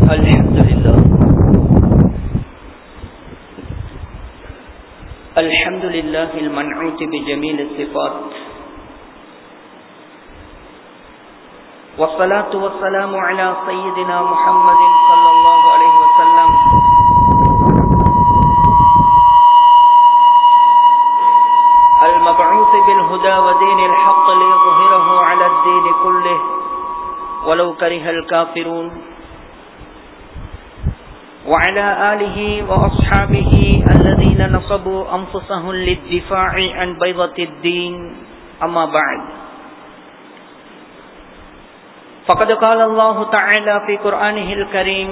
الحمد لله الحمد لله المنعوت بجميل الصفات والصلاة والسلام على سيدنا محمد صلى الله عليه وسلم المبعوث بالهدى ودين الحق ليظهره على الدين كله ولو كره الكافرون وعلى آله وأصحابه الذين نصبوا أنفسهم للدفاع عن بيضة الدين أما بعد فقد قال الله تعالى في قرآنه الكريم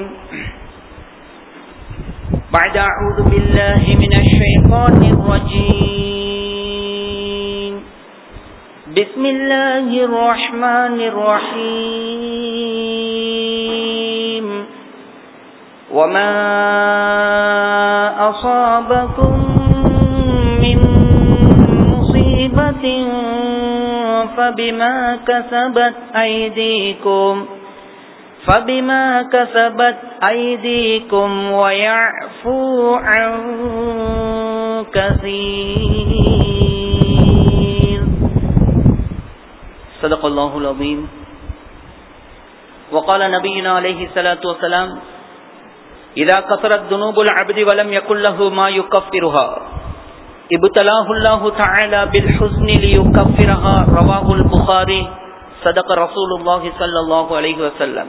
بعد أعوذ بالله من الشيطان الرجيم بسم الله الرحمن الرحيم وما أصابكم من مصيبة فبما كسبت أيديكم فبما كسبت أيديكم ويعفو عن كثير صدق الله العظيم وقال نبينا عليه الصلاة والسلام إذا كثرت ذنوب العبد ولم يكن له ما يكفرها ابتلاه الله تعالى بالحزن ليكفرها رواه البخاري صدق رسول الله صلى الله عليه وسلم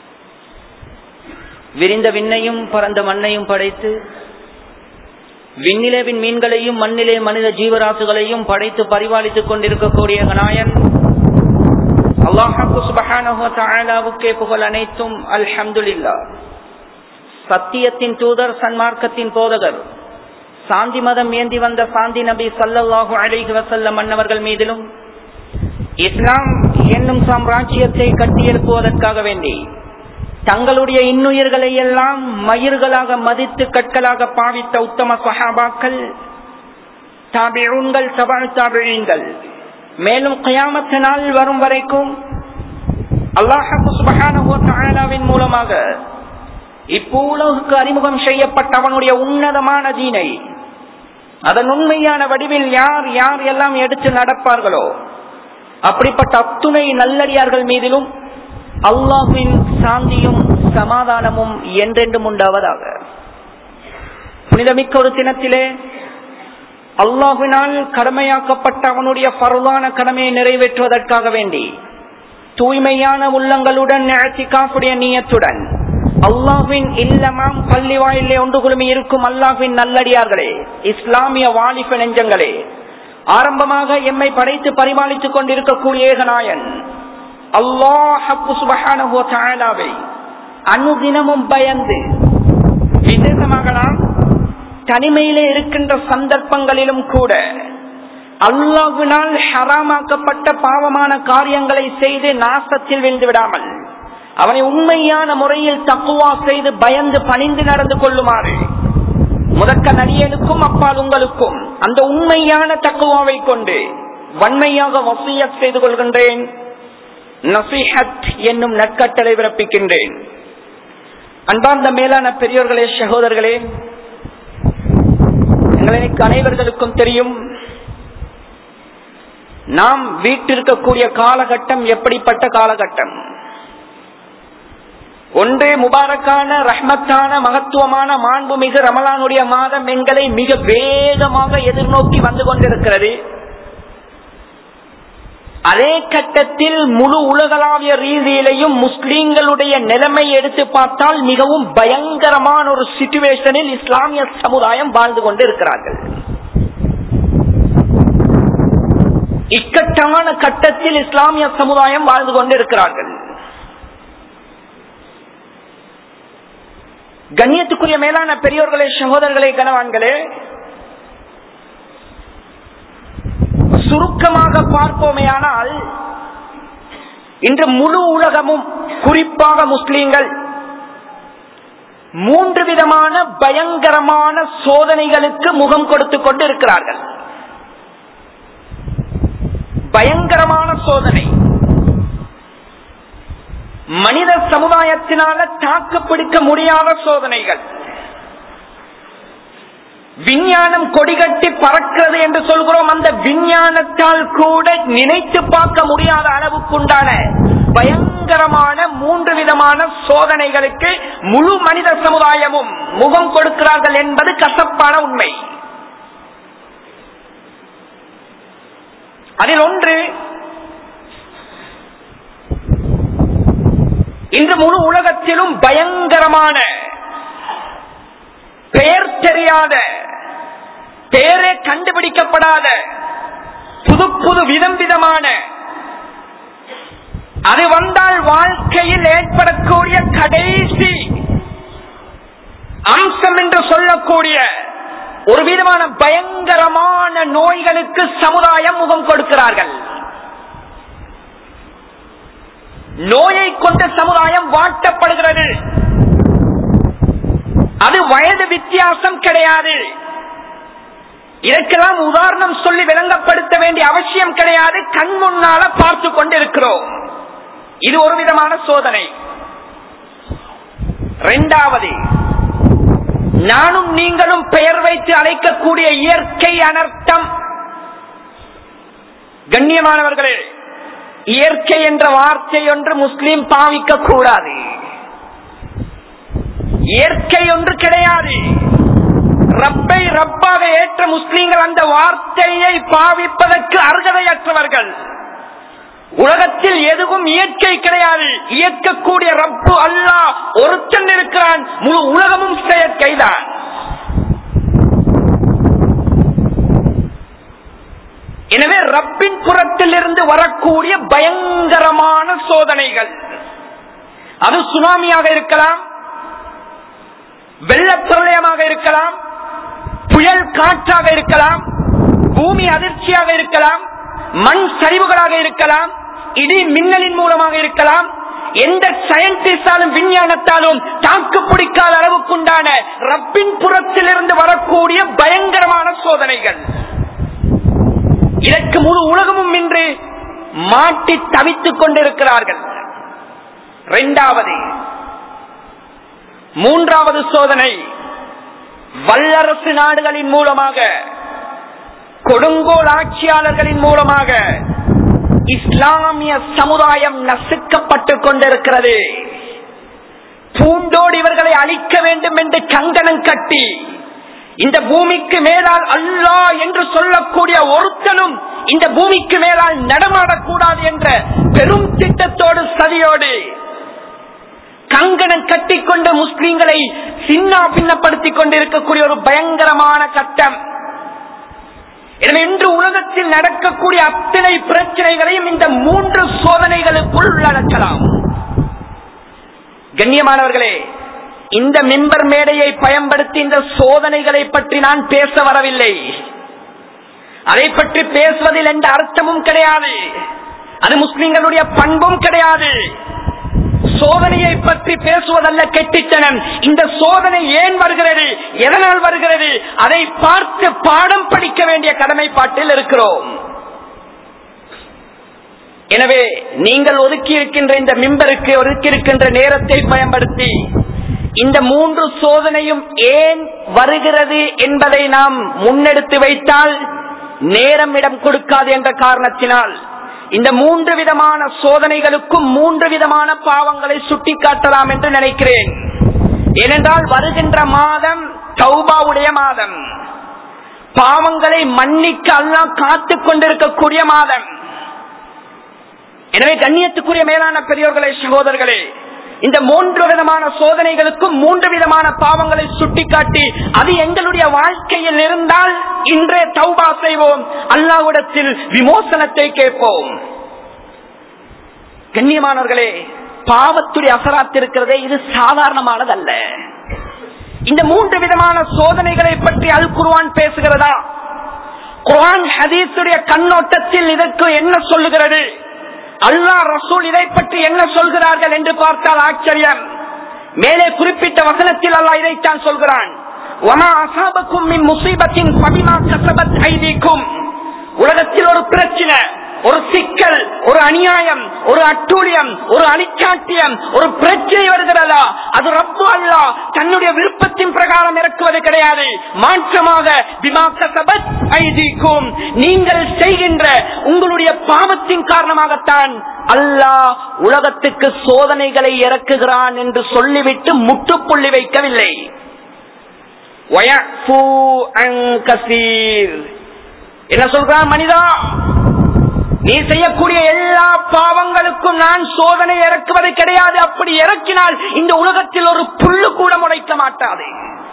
விரிந்த விண்ணையும் பரந்த மண்ணையும் படைத்து விண்ணிலேவின் மீன்களையும் மண்ணிலே மனித ஜீவராசுகளையும் படைத்து பரிபாலித்துக் கொண்டிருக்கக்கூடிய நாயன் அல்லாஹாக்கு சுபஹானஹுக்கே புகழ் அனைத்தும் அல்ஹம்துலில்லா சத்தியத்தின் தூதர் சன்மார்க்கத்தின் போதகர் சாந்தி மதம் ஏந்தி வந்த சாந்தி நபி சல்லல்லாஹு அலைஹி வசல்லம் மன்னவர்கள் மீதிலும் இஸ்லாம் என்னும் சாம்ராஜ்யத்தை கட்டியெழுப்புவதற்காக வேண்டி தங்களுடைய இன்னுயிர்களை எல்லாம் மயிர்களாக மதித்து கற்களாக பாவித்த உத்தம சஹாபாக்கள் தாபிழூன்கள் சபால் தாபிழீன்கள் மேலும் கயாமத்து நாள் வரும் வரைக்கும் அல்லாஹின் மூலமாக இப்பூலகுக்கு அறிமுகம் செய்யப்பட்ட அவனுடைய உன்னதமான தீனை அதன் உண்மையான வடிவில் யார் யார் எல்லாம் எடுத்து நடப்பார்களோ அப்படிப்பட்ட அத்துணை நல்லடியார்கள் மீதிலும் அல்லாஹின் சாந்தியும் சமாதானமும் என்றென்றும் உண்டாவதாக புனிதமிக்க ஒரு தினத்திலே அல்லாஹினால் கடமையாக்கப்பட்ட அவனுடைய பருவான கடமையை நிறைவேற்றுவதற்காக வேண்டி தூய்மையான உள்ளங்களுடன் காப்புடைய நீயத்துடன் அல்லாஹின் இல்லமாம் பள்ளி வாயிலே ஒன்று குழுமி இருக்கும் அல்லாஹின் நல்லடியார்களே இஸ்லாமிய வாலிப நெஞ்சங்களே ஆரம்பமாக எம்மை படைத்து பரிமாளித்துக் கொண்டிருக்கக்கூடிய ஏகநாயன் அல்லாஹாவை அனுதினமும் பயந்து விசேஷமாக நாம் தனிமையிலே இருக்கின்ற சந்தர்ப்பங்களிலும் கூட அல்லாஹுவினால் ஹராமாக்கப்பட்ட பாவமான காரியங்களை செய்து நாசத்தில் விழுந்து விடாமல் அவனை உண்மையான முறையில் தக்குவா செய்து பயந்து பணிந்து நடந்து கொள்ளுமாறு முதற்க நடிகனுக்கும் அப்பால் உங்களுக்கும் அந்த உண்மையான தக்குவாவை கொண்டு வன்மையாக வசிய செய்து கொள்கின்றேன் நசிஹத் என்னும் நற்கட்டளை பிறப்பிக்கின்றேன் அன்பார்ந்த மேலான பெரியோர்களே சகோதரர்களே எங்களுக்கு அனைவர்களுக்கும் தெரியும் நாம் வீட்டிருக்கக்கூடிய காலகட்டம் எப்படிப்பட்ட காலகட்டம் ஒன்றே முபாரக்கான ரஹ்மத்தான மகத்துவமான மாண்புமிகு ரமலானுடைய மாதம் எங்களை மிக வேகமாக எதிர்நோக்கி வந்து கொண்டிருக்கிறது அதே கட்டத்தில் முழு உலகளாவிய ரீதியிலையும் முஸ்லீம்களுடைய நிலைமை எடுத்து பார்த்தால் மிகவும் பயங்கரமான ஒரு சிச்சுவேஷனில் இஸ்லாமிய சமுதாயம் வாழ்ந்து கொண்டு இருக்கிறார்கள் இக்கட்டான கட்டத்தில் இஸ்லாமிய சமுதாயம் வாழ்ந்து கொண்டு இருக்கிறார்கள் கண்ணியத்துக்குரிய மேலான பெரியோர்களே சகோதரர்களே கனவான்களே சுருக்கமாக பார்ப்போமேயானால் இன்று முழு உலகமும் குறிப்பாக முஸ்லீம்கள் மூன்று விதமான பயங்கரமான சோதனைகளுக்கு முகம் கொடுத்து கொண்டு இருக்கிறார்கள் பயங்கரமான சோதனை மனித சமுதாயத்தினால தாக்கு பிடிக்க முடியாத சோதனைகள் விஞ்ஞானம் கொடிகட்டி பறக்கிறது என்று சொல்கிறோம் அந்த விஞ்ஞானத்தால் கூட நினைத்து பார்க்க முடியாத அளவுக்குண்டான பயங்கரமான மூன்று விதமான சோதனைகளுக்கு முழு மனித சமுதாயமும் முகம் கொடுக்கிறார்கள் என்பது கசப்பான உண்மை அதில் ஒன்று இன்று முழு உலகத்திலும் பயங்கரமான பெயர் தெரியாத பெயரே கண்டுபிடிக்கப்படாத புது புது விதம் விதமான அது வந்தால் வாழ்க்கையில் ஏற்படக்கூடிய கடைசி அம்சம் என்று சொல்லக்கூடிய ஒரு விதமான பயங்கரமான நோய்களுக்கு சமுதாயம் முகம் கொடுக்கிறார்கள் நோயை கொண்ட சமுதாயம் வாட்டப்படுகிறது அது வயது வித்தியாசம் கிடையாது இதற்கெல்லாம் உதாரணம் சொல்லி விளங்கப்படுத்த வேண்டிய அவசியம் கிடையாது கண் முன்னால பார்த்து கொண்டிருக்கிறோம் இது ஒரு விதமான சோதனை இரண்டாவது நானும் நீங்களும் பெயர் வைத்து அழைக்கக்கூடிய இயற்கை அனர்த்தம் கண்ணியமானவர்களே இயற்கை என்ற வார்த்தை ஒன்று முஸ்லீம் பாவிக்க கூடாது இயற்கை ஒன்று கிடையாது ரப்பை ரப்பாக ஏற்ற முஸ்லீம்கள் அந்த வார்த்தையை பாவிப்பதற்கு அருகதையற்றவர்கள் உலகத்தில் எதுவும் இயற்கை கிடையாது இயக்கக்கூடிய ரப்பு அல்லாஹ் ஒருத்தன் இருக்கிறான் முழு உலகமும் செயற்கைதான் எனவே ரப்பின் புறத்தில் இருந்து வரக்கூடிய பயங்கரமான சோதனைகள் அது சுனாமியாக இருக்கலாம் வெள்ளப்பிரளயமாக இருக்கலாம் புயல் காற்றாக இருக்கலாம் பூமி அதிர்ச்சியாக இருக்கலாம் மண் சரிவுகளாக இருக்கலாம் இடி மின்னலின் மூலமாக இருக்கலாம் எந்த சயின்டிஸ்டாலும் விஞ்ஞானத்தாலும் தாக்கு பிடிக்காத அளவுக்குண்டான ரப்பின் புறத்திலிருந்து வரக்கூடிய பயங்கரமான சோதனைகள் இதற்கு முழு உலகமும் இன்று மாட்டி தவித்துக் கொண்டிருக்கிறார்கள் இரண்டாவது மூன்றாவது சோதனை வல்லரசு நாடுகளின் மூலமாக கொடுங்கோல் ஆட்சியாளர்களின் மூலமாக இஸ்லாமிய சமுதாயம் நசுக்கப்பட்டுக் கொண்டிருக்கிறது பூண்டோடு இவர்களை அழிக்க வேண்டும் என்று கங்கணம் கட்டி இந்த பூமிக்கு மேலால் அல்லாஹ் என்று சொல்லக்கூடிய ஒருத்தனும் இந்த பூமிக்கு மேலால் நடமாடக்கூடாது என்ற பெரும் திட்டத்தோடு சதியோடு கங்கணம் கட்டிக்கொண்ட முஸ்லிம்களை சின்ன பின்னப்படுத்திக் கொண்டிருக்கக்கூடிய ஒரு பயங்கரமான கட்டம் எனவே இன்று உலகத்தில் நடக்கக்கூடிய அத்தனை பிரச்சனைகளையும் இந்த மூன்று சோதனைகளுக்குள் உள்ளடக்கலாம் கண்ணியமானவர்களே இந்த மெம்பர் மேடையை பயன்படுத்தி இந்த சோதனைகளை பற்றி நான் பேச வரவில்லை அதை பற்றி பேசுவதில் எந்த அர்த்தமும் கிடையாது அது முஸ்லிம்களுடைய பண்பும் கிடையாது சோதனையை பற்றி பேசுவதல்ல கெட்டித்தனம் இந்த சோதனை ஏன் வருகிறது எதனால் வருகிறது அதை பார்த்து பாடம் படிக்க வேண்டிய கடமைப்பாட்டில் இருக்கிறோம் எனவே நீங்கள் ஒதுக்கி இருக்கின்ற இந்த மிம்பருக்கு ஒதுக்கி இருக்கின்ற நேரத்தை பயன்படுத்தி இந்த மூன்று சோதனையும் ஏன் வருகிறது என்பதை நாம் முன்னெடுத்து வைத்தால் நேரம் இடம் கொடுக்காது என்ற காரணத்தினால் இந்த மூன்று விதமான சோதனைகளுக்கும் மூன்று விதமான பாவங்களை சுட்டிக்காட்டலாம் என்று நினைக்கிறேன் ஏனென்றால் வருகின்ற மாதம் தௌபாவுடைய மாதம் பாவங்களை மன்னிக்க எல்லாம் காத்துக் கொண்டிருக்கக்கூடிய மாதம் எனவே கண்ணியத்துக்குரிய மேலான பெரியோர்களே சகோதரர்களே இந்த மூன்று விதமான சோதனைகளுக்கும் மூன்று விதமான பாவங்களை சுட்டிக்காட்டி அது எங்களுடைய வாழ்க்கையில் இருந்தால் இன்றே தௌபா செய்வோம் அல்லாவிடத்தில் விமோசனத்தை கேட்போம் கண்ணியமானவர்களே பாவத்துடைய அசராத்து இருக்கிறதே இது சாதாரணமானதல்ல இந்த மூன்று விதமான சோதனைகளை பற்றி அல் குர்வான் பேசுகிறதா குர்ஆன் ஹதீஸுடைய கண்ணோட்டத்தில் இதற்கு என்ன சொல்லுகிறது அல்லாஹ் ரசூல் இதை பற்றி என்ன சொல்கிறார்கள் என்று பார்த்தால் ஆச்சரியம் மேலே குறிப்பிட்ட வசனத்தில் அல்லாஹ் இதைத்தான் சொல்கிறான் وَمَا أَصَابَكُم مِّن مُّصِيبَةٍ فَبِمَا كَسَبَتْ أَيْدِيكُمْ உலகத்தில் ஒரு பிரச்சனை ஒரு சிக்கல் ஒரு அநியாயம் ஒரு அட்டூழியம் ஒரு அலிச்சாட்டியம் ஒரு பிரச்சனை வருகிறதா அது ரப்பு அல்லா தன்னுடைய விருப்பத்தின் பிரகாரம் இறக்குவது கிடையாது மாற்றமாக பிமாக்க சபத் ஐதீக்கும் நீங்கள் செய்கின்ற உங்களுடைய பாவத்தின் காரணமாகத்தான் அல்லாஹ் உலகத்துக்கு சோதனைகளை இறக்குகிறான் என்று சொல்லிவிட்டு முற்றுப்புள்ளி வைக்கவில்லை வயஃபு அன் கசீர். என்ன சொல்றான் மனிதா நீ செய்யக்கூடிய எல்லா பாவங்களுக்கும் நான் சோதனை இறக்குவது கிடையாது அப்படி இறக்கினால் இந்த உலகத்தில் ஒரு புல்லு கூட முளைக்க மாட்டாது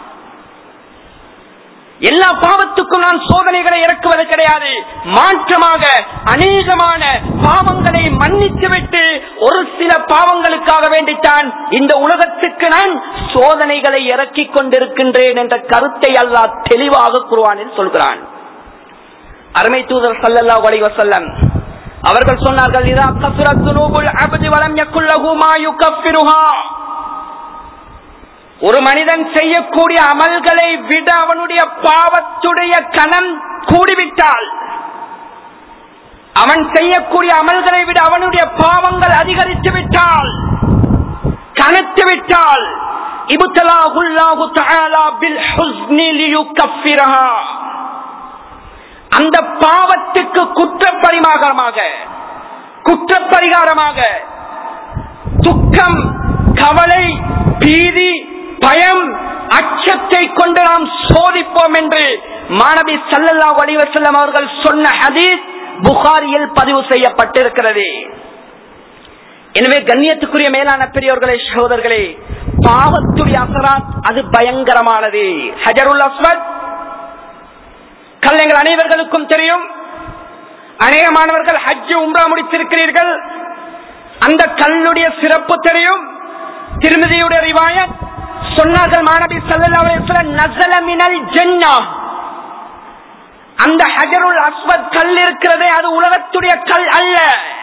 எல்லா பாவத்துக்கும் நான் சோதனைகளை இறக்குவது கிடையாது மாற்றமாக அநேகமான பாவங்களை மன்னித்துவிட்டு ஒரு சில பாவங்களுக்காக வேண்டித்தான் இந்த உலகத்துக்கு நான் சோதனைகளை இறக்கிக் கொண்டிருக்கின்றேன் என்ற கருத்தை அல்லாஹ் தெளிவாக குருவானில் சொல்கிறான் அருமை தூதர் சல்லல்லா அலைஹி வஸல்லம் அவர்கள் சொன்னார்கள் இதா கசுரத் துனூபுல் அப்தி வலம் யக்குல்லஹு மா யுகஃபிருஹா ஒரு மனிதன் செய்யக்கூடிய அமல்களை விட அவனுடைய பாவத்துடைய கணம் கூடிவிட்டால் அவன் செய்யக்கூடிய அமல்களை விட அவனுடைய பாவங்கள் அதிகரித்து விட்டால் கனத்து விட்டால் இபுத்தலாஹுல்லாஹு தஆலா பில் ஹுஸ்னி லியுகஃபிரஹா அந்த பாவத்துக்கு குற்றப்பரிமாகமாக குற்றப்பரிகாரமாக துக்கம் கவலை பீதி பயம் அச்சத்தை கொண்டு நாம் சோதிப்போம் என்று மாணவி சல்லல்லா வடிவசல்லம் அவர்கள் சொன்ன ஹதீஸ் புகாரியில் பதிவு செய்யப்பட்டிருக்கிறது எனவே கண்ணியத்துக்குரிய மேலான பெரியோர்களே சகோதரர்களே பாவத்துடைய அசராத் அது பயங்கரமானது ஹஜருல் அஸ்வத் கல் எங்கள் அனைவர்களுக்கும் தெரியும் அநேக மாணவர்கள் ஹஜ் உம்ரா முடித்திருக்கிறீர்கள் அந்த கல்லுடைய சிறப்பு தெரியும் திருமதியுடைய ரிவாயத் சொன்னார்கள் மாணவி சல்லல்லாஹு நசல மினல் ஜன்னா அந்த ஹஜருல் அஸ்வத் கல் இருக்கிறதே அது உலகத்துடைய கல் அல்ல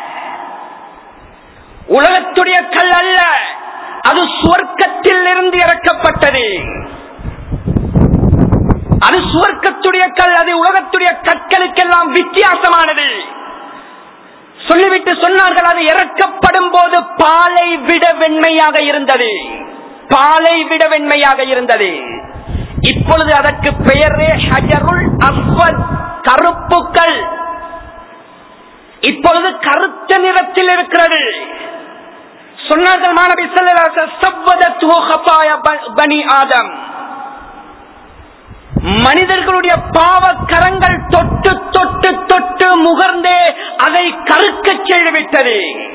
உலகத்துடைய கல் அல்ல அது சுவர்க்கத்தில் இருந்து இறக்கப்பட்டது அது சுவர்க்கத்துடைய கல் அது உலகத்துடைய கற்களுக்கெல்லாம் வித்தியாசமானது சொல்லிவிட்டு சொன்னார்கள் அது இறக்கப்படும் போது பாலை விட வெண்மையாக இருந்தது பாலை விட வெண்மையாக இருந்தது இப்பொழுது அதற்கு பெயரே ஹஜருல் அஸ்வத் கருப்புக்கள் இப்பொழுது கருத்த நிறத்தில் இருக்கிறது சொன்னார்கள் மாணவி பனி ஆதம் மனிதர்களுடைய பாவ கரங்கள் தொட்டு தொட்டு தொட்டு முகர்ந்தே அதை கருக்க செய்துவிட்டது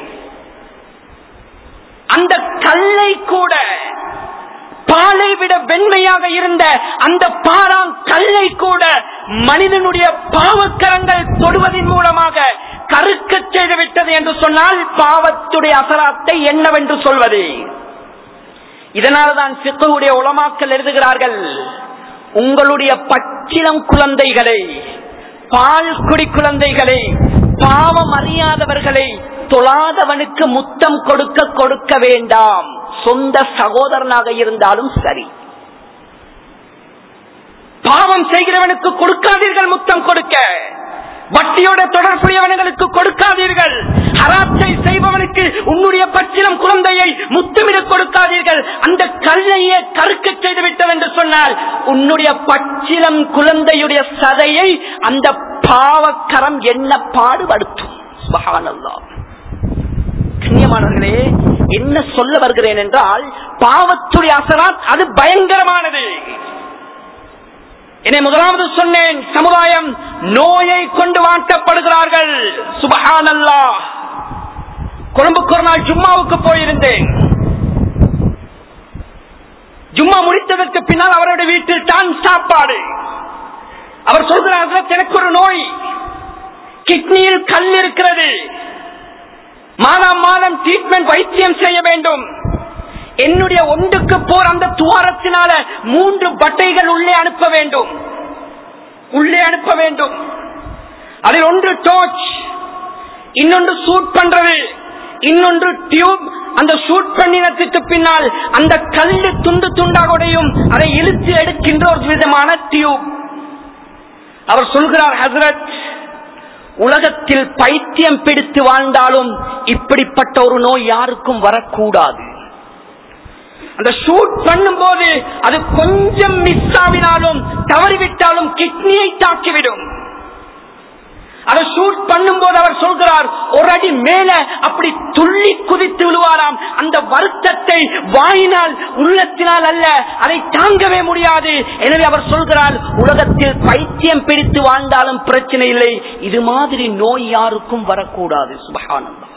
அந்த கல்லை கூட பாலை விட வெண்மையாக இருந்த அந்த பாலாங் கல்லை கூட மனிதனுடைய பாவக்கரங்கள் தொடுவதன் மூலமாக கருக்க செய்து விட்டது என்று சொன்னால் பாவத்துடைய அசராத்தை என்னவென்று சொல்வது இதனால்தான் சித்தவுடைய உளமாக்கல் எழுதுகிறார்கள் உங்களுடைய பச்சிலம் குழந்தைகளை பால் குடி குழந்தைகளை பாவம் அறியாதவர்களை தொழாதவனுக்கு முத்தம் கொடுக்க கொடுக்க வேண்டாம் சொந்த சகோதரனாக இருந்தாலும் சரி பாவம் செய்கிறவனுக்கு கொடுக்காதீர்கள் முத்தம் கொடுக்க வட்டியோட தொடர்புடையவனுக்கு கொடுக்காதீர்கள் ஹராத்தை செய்பவனுக்கு உன்னுடைய பச்சிலம் குழந்தையை முத்தமிட கொடுக்காதீர்கள் அந்த கல்லையே கருக்க செய்து விட்டது என்று சொன்னால் உன்னுடைய பச்சிலம் குழந்தையுடைய சதையை அந்த பாவக்கரம் என்ன பாடுபடுத்தும் சுபஹானல்லாஹ் கண்ணியமானவர்களே என்ன சொல்ல வருகிறேன் என்றால் பாவத்துடைய அசராத் அது பயங்கரமானது என்னை முதலாவது சொன்னேன் சமுதாயம் நோயை கொண்டு வாட்டப்படுகிறார்கள் சுபஹானல்லா கொழும்புக்கு ஒரு நாள் ஜும்மாவுக்கு போயிருந்தேன் ஜும்மா முடித்ததற்கு பின்னால் அவருடைய வீட்டில் தான் சாப்பாடு அவர் சொல்கிறார்கள் எனக்கு ஒரு நோய் கிட்னியில் கல் இருக்கிறது மாதம் மாதம் ட்ரீட்மெண்ட் வைத்தியம் செய்ய வேண்டும் என்னுடைய ஒன்றுக்கு போர் அந்த துவாரத்தினால மூன்று பட்டைகள் உள்ளே அனுப்ப வேண்டும் உள்ளே அனுப்ப வேண்டும் அதில் ஒன்று டோச் இன்னொன்று சூட் பண்றது இன்னொன்று டியூப் அந்த ஷூட் பண்ணினத்துக்கு பின்னால் அந்த கல்லு துண்டு துண்டாக உடையும் அதை இழுத்து எடுக்கின்ற ஒரு விதமான டியூப் அவர் சொல்கிறார் ஹசரத் உலகத்தில் பைத்தியம் பிடித்து வாழ்ந்தாலும் இப்படிப்பட்ட ஒரு நோய் யாருக்கும் வரக்கூடாது அந்த ஷூட் பண்ணும் போது அது கொஞ்சம் மிஸ் ஆகினாலும் தவறிவிட்டாலும் கிட்னியை தாக்கிவிடும் அதை ஷூட் பண்ணும் போது அவர் சொல்கிறார் ஒரு அடி மேல அப்படி துள்ளி குதித்து விழுவாராம் அந்த வருத்தத்தை வாயினால் உள்ளத்தினால் அல்ல அதை தாங்கவே முடியாது எனவே அவர் சொல்கிறார் உலகத்தில் பைத்தியம் பிடித்து வாழ்ந்தாலும் பிரச்சனை இல்லை இது மாதிரி நோய் யாருக்கும் வரக்கூடாது சுபகானந்தம்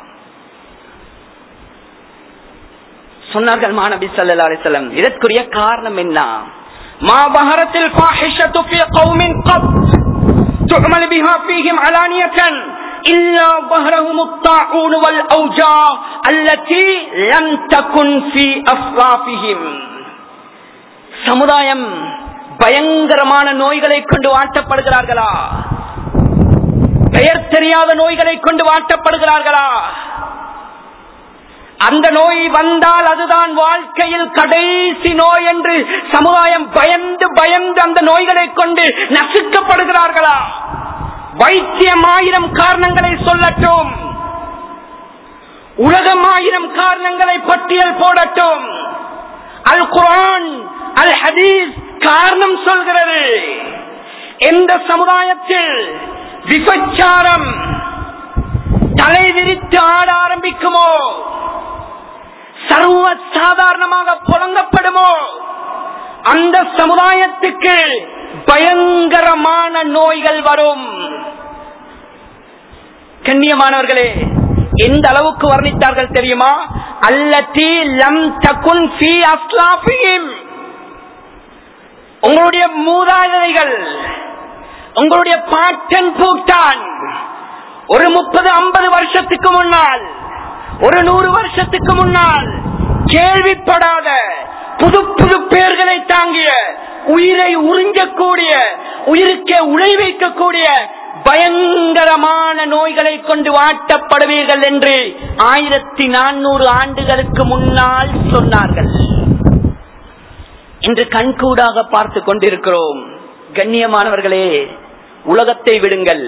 சொன்னார்கள் மாநபி சல்லா அலிசல்லம் இதற்குரிய காரணம் என்ன மாபகரத்தில் ஃபாஹிஷத்து ஃபீ கௌமின் கத் تعمل بها فيهم علانية إلا ظهرهم الطاعون والأوجاع التي لم تكن في أصلافهم சமுதாயம் பயங்கரமான நோய்களை கொண்டு வாட்டப்படுகிறார்களா பெயர் தெரியாத நோய்களை கொண்டு வாட்டப்படுகிறார்களா அந்த நோய் வந்தால் அதுதான் வாழ்க்கையில் கடைசி நோய் என்று சமுதாயம் பயந்து பயந்து அந்த நோய்களை கொண்டு நசுக்கப்படுகிறார்களா வைத்தியம் ஆயிரம் காரணங்களை சொல்லட்டும் உலகம் ஆயிரம் காரணங்களை பட்டியல் போடட்டும் அல் குரான் அல் ஹதீஸ் காரணம் சொல்கிறது எந்த சமுதாயத்தில் விபச்சாரம் தலை விரித்து ஆட ஆரம்பிக்குமோ சர்வ சாதாரணமாக புழங்கப்படுமோ அந்த சமுதாயத்துக்கு பயங்கரமான நோய்கள் வரும் கண்ணியமானவர்களே எந்த அளவுக்கு வர்ணித்தார்கள் தெரியுமா அல்லத்தி லம் தகுன் ஃபீ அஸ்லாஃபிஹிம் உங்களுடைய மூதாதைகள் உங்களுடைய பாட்டன் பூட்டான் ஒரு முப்பது ஐம்பது வருஷத்துக்கு முன்னால் ஒரு நூறு வருஷத்துக்கு முன்னால் கேள்விப்படாத புது புது பெயர்களை தாங்கிய உயிரை உறிஞ்சக்கூடிய உயிருக்கே உழை வைக்கக்கூடிய பயங்கரமான நோய்களை கொண்டு வாட்டப்படுவீர்கள் என்று ஆயிரத்தி நானூறு ஆண்டுகளுக்கு முன்னால் சொன்னார்கள் இன்று கண்கூடாக பார்த்து கொண்டிருக்கிறோம் கண்ணியமானவர்களே உலகத்தை விடுங்கள்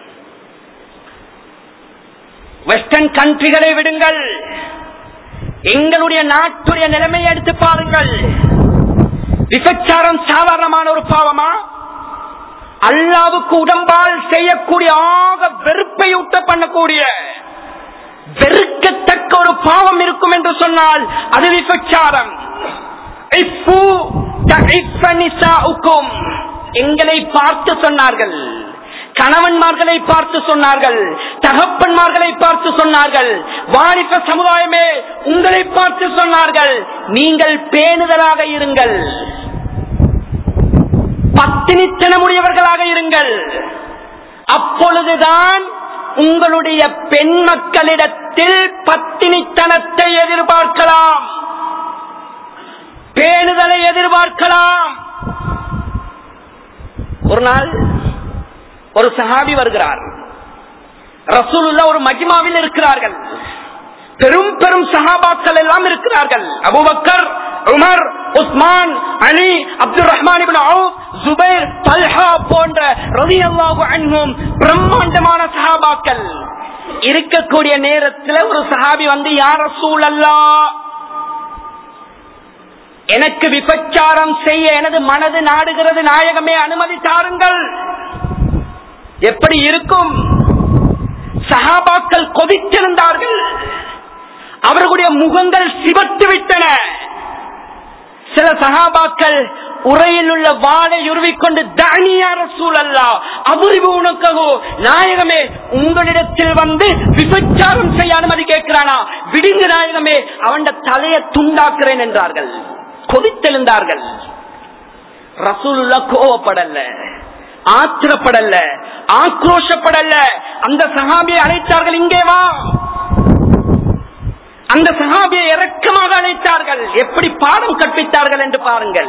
வெஸ்டர்ன் கண்ட்ரிகளை விடுங்கள் எங்களுடைய நாட்டுடைய நிலைமையை எடுத்து பாருங்கள் விபச்சாரம் சாதாரணமான ஒரு பாவமா அல்லாவுக்கு உடம்பால் செய்யக்கூடிய ஆக வெறுப்பை ஊட்ட பண்ணக்கூடிய வெறுக்கத்தக்க ஒரு பாவம் இருக்கும் என்று சொன்னால் அது விபச்சாரம் இஃபு தஇஃப நிசாஉக்கும். எங்களை பார்த்து சொன்னார்கள் கணவன்மார்களை பார்த்து சொன்னார்கள் தகப்பன்மார்களை பார்த்து சொன்னார்கள் வாலிப சமுதாயமே உங்களை பார்த்து சொன்னார்கள் நீங்கள் பேணுதலாக இருங்கள் பத்தினித்தனமுடையவர்களாக இருங்கள் அப்பொழுதுதான் உங்களுடைய பெண் மக்களிடத்தில் பத்தினித்தனத்தை எதிர்பார்க்கலாம் பேணுதலை எதிர்பார்க்கலாம் ஒரு நாள் ஒரு சஹாபி வருகிறார் ரசூலுல்லா ஒரு மஜ்மாவில் இருக்கிறார்கள் பெரும் பெரும் சஹாபாக்கள் எல்லாம் இருக்கிறார்கள் Abu Bakr Umar Uthman Ali Abdul Rahman ibn Awf Zubair Talha போன்ற ரலியல்லாஹு அன்ஹும் பிரம்மாண்டமான சஹாபாக்கள் இருக்கக்கூடிய நேரத்தில் ஒரு சஹாபி வந்து யார் ரசூலல்லா எனக்கு விபச்சாரம் செய்ய எனது மனது நாடுகிறது நாயகமே அனுமதி தாருங்கள் எப்படி இருக்கும் சஹாபாக்கள் கொதித்திருந்தார்கள் அவர்களுடைய முகங்கள் சிவத்து விட்டன சில சகாபாக்கள் உரையில் உள்ள வாளை உருவிக்கொண்டு தானியார சூழல்லா அபுரிவு உனக்ககோ நாயகமே உங்களிடத்தில் வந்து விபச்சாரம் செய்ய அனுமதி கேட்கிறானா விடுங்க நாயகமே அவன் தலையை துண்டாக்குறேன் என்றார்கள் கொதித்தெழுந்தார்கள் ரசூலுல்லா கோவப்படல ஆத்திரப்படல ஆக்ரோஷப்படல அந்த சகாபியை அழைத்தார்கள் இங்கே வா அந்த சகாபியை இறக்கமாக அழைத்தார்கள் எப்படி பாடம் கற்பித்தார்கள் என்று பாருங்கள்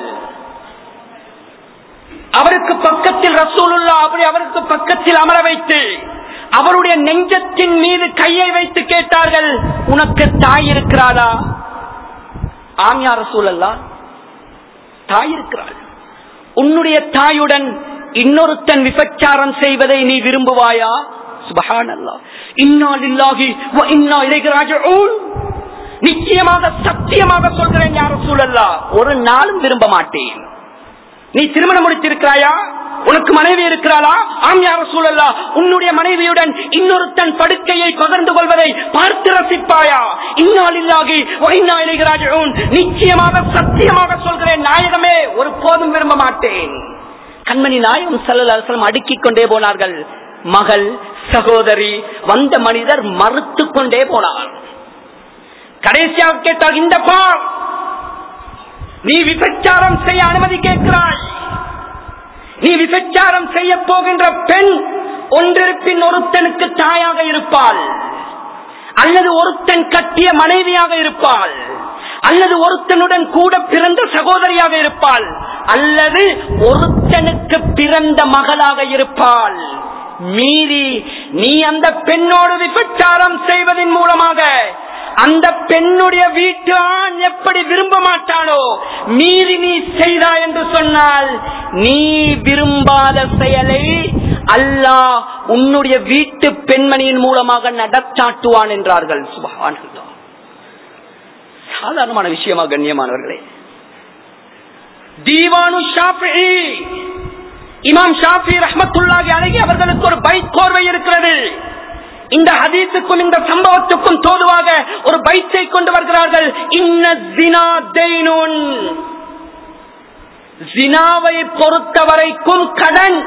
அவருக்கு பக்கத்தில் ரசூலுல்லா அப்படி அவருக்கு பக்கத்தில் அமர வைத்து அவருடைய நெஞ்சத்தின் மீது கையை வைத்து கேட்டார்கள் உனக்கு தாய் இருக்கிறாரா ஆமியா ரசூலல்லா தாய் இருக்கிறாள் உன்னுடைய தாயுடன் இன்னொருத்தன் விபச்சாரம் செய்வதை நீ விரும்புவாயா சுபஹானல்லாஹ் இன்னா லில்லாஹி வ இன்னா இலைஹி ராஜிஊன் நிச்சயமாக சத்தியமாக சொல்கிறேன் யார் சூழல்லா ஒரு நாளும் விரும்ப மாட்டேன் நீ திருமணம் முடித்திருக்கிறாயா உனக்கு மனைவி இருக்கிறாளா ஆம் யார சூழல்லா உன்னுடைய மனைவியுடன் இன்னொருத்தன் படுக்கையை பகிர்ந்து கொள்வதை பார்த்து ரசிப்பாயா இந்நாளில்லாகி இளைகிறாஜன் நிச்சயமாக சத்தியமாக சொல்கிறேன் நாயகமே ஒரு போதும் விரும்ப மாட்டேன் கண்மணி நாயகம் செல்லலம் அடுக்கிக் கொண்டே போனார்கள் மகள் சகோதரி வந்த மனிதர் மறுத்து கொண்டே போனார் கடைசியாக கேட்டால் இந்த பார் நீ விபச்சாரம் செய்ய அனுமதி கேட்கிறாய் நீ விபச்சாரம் செய்ய போகின்ற பெண் ஒன்றிருப்பின் ஒருத்தனுக்கு தாயாக இருப்பாள் அல்லது ஒருத்தன் கட்டிய மனைவியாக இருப்பாள் அல்லது ஒருத்தனுடன் கூட பிறந்த சகோதரியாக இருப்பாள் அல்லது ஒருத்தனுக்கு பிறந்த மகளாக இருப்பாள் மீறி நீ அந்த பெண்ணோடு விபச்சாரம் செய்வதன் மூலமாக அந்த பெண்ணுடைய வீட்டு ஆண் எப்படி விரும்ப மாட்டானோ மீறி நீ செய்தா என்று சொன்னால் நீ விரும்பாத செயலை அல்லாஹ் உன்னுடைய வீட்டு பெண்மணியின் மூலமாக நடத்தாட்டுவான் என்றார்கள் சுபஹானல்லாஹ் சாதாரணமான விஷயமா கண்ணியமானவர்களே தீவானு ஷாஃபி இமாம் ஷாஃபி ரஹமத்துல்லாஹி அழகி அவர்களுக்கு ஒரு பைக் கோர்வை இருக்கிறது இந்த ஹதீஸுக்கும் இந்த சம்பவத்துக்கும் தோதுவாக ஒரு பைத்தை கொண்டு வருகிறார்கள் இன்ன ஜினா தெய்னுன் ஜினாவை பொறுத்த வரைக்கும் கடன்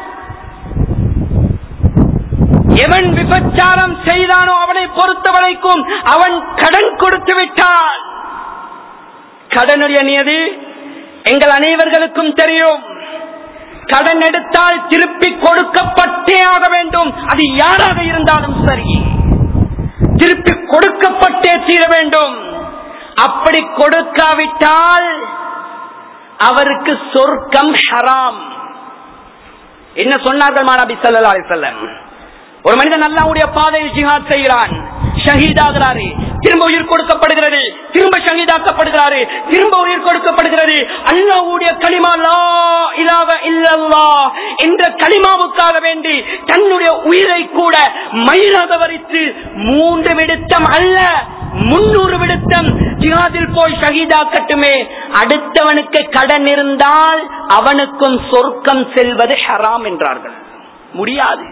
எவன் விபச்சாரம் செய்தானோ அவனை பொறுத்த வரைக்கும் அவன் கடன் கொடுத்து விட்டான் கடனுடைய நியதி எங்கள் அனைவர்களுக்கும் தெரியும் கடன் எடுத்தால் திருப்பி கொடுக்கப்பட்டே ஆக வேண்டும் அது யாராக இருந்தாலும் சரி திருப்பி கொடுக்கப்பட்டே தீர வேண்டும் அப்படி கொடுக்காவிட்டால் அவருக்கு சொர்க்கம் ஹராம் என்ன சொன்னார்கள் மாணபி சல்லா அலிசல்லம் ஒரு மனிதன் அல்லாவுடைய பாதையில் ஜிஹாத் செய்கிறான் ஷஹீதாகிறாரு திரும்ப உயிர் கொடுக்கப்படுகிறது திரும்ப ஷஹீதாக்கப்படுகிறாரு திரும்ப உயிர் கொடுக்கப்படுகிறது அல்லாவுடைய களிமா லா இலாக இல்லல்லா என்ற களிமாவுக்காக வேண்டி தன்னுடைய உயிரை கூட மயிலாக வரித்து மூன்று விடுத்தம் அல்ல முன்னூறு விடுத்தம் ஜிஹாதில் போய் ஷஹீதாக்கட்டுமே அடுத்தவனுக்கு கடன் இருந்தால் அவனுக்கும் சொர்க்கம் செல்வது ஹராம் என்றார்கள் முடியாது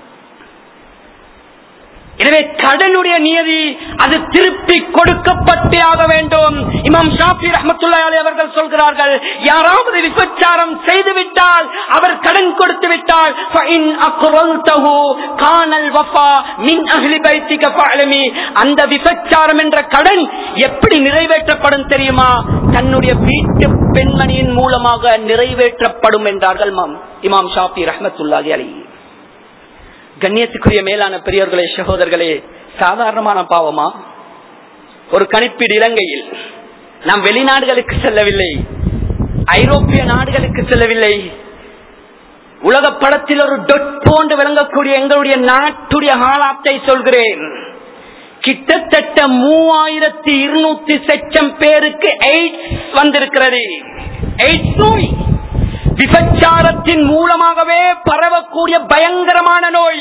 எனவே கடனுடைய நியதி அது திருப்பி கொடுக்கப்பட்டே ஆக வேண்டும் இமாம் ஷாஃபி ரஹமத்துல்லாஹி அவர்கள் சொல்கிறார்கள் யாராவது விபச்சாரம் செய்துவிட்டால் அவர் கடன் கொடுத்து விட்டால் ஃபஇன் அக்ரல்தஹு கானல் வஃபா மின் அஹ்லி பைத்திக ஃபஅலமி அந்த விபச்சாரம் என்ற கடன் எப்படி நிறைவேற்றப்படும் தெரியுமா தன்னுடைய வீட்டு பெண்மணியின் மூலமாக நிறைவேற்றப்படும் என்றார்கள் இமாம் ஷாஃபி ரஹமத்துல்லாஹி அலைஹி கண்ணியத்துக்குரிய மேலான பெரியவர்களே சகோதரர்களே சாதாரணமான பாவமா ஒரு கணிப்பீடு இலங்கையில் நாம் வெளிநாடுகளுக்கு செல்லவில்லை ஐரோப்பிய நாடுகளுக்கு செல்லவில்லை உலக படத்தில் ஒரு டொட் போன்று விளங்கக்கூடிய எங்களுடைய நாட்டுடைய ஹாலாத்தை சொல்கிறேன் கிட்டத்தட்ட மூவாயிரத்தி இருநூத்தி செச்சம் பேருக்கு எய்ட்ஸ் வந்திருக்கிறது எய்ட்ஸ் நோய் விபச்சாரத்தின் மூலமாகவே பரவக்கூடிய பயங்கரமான நோய்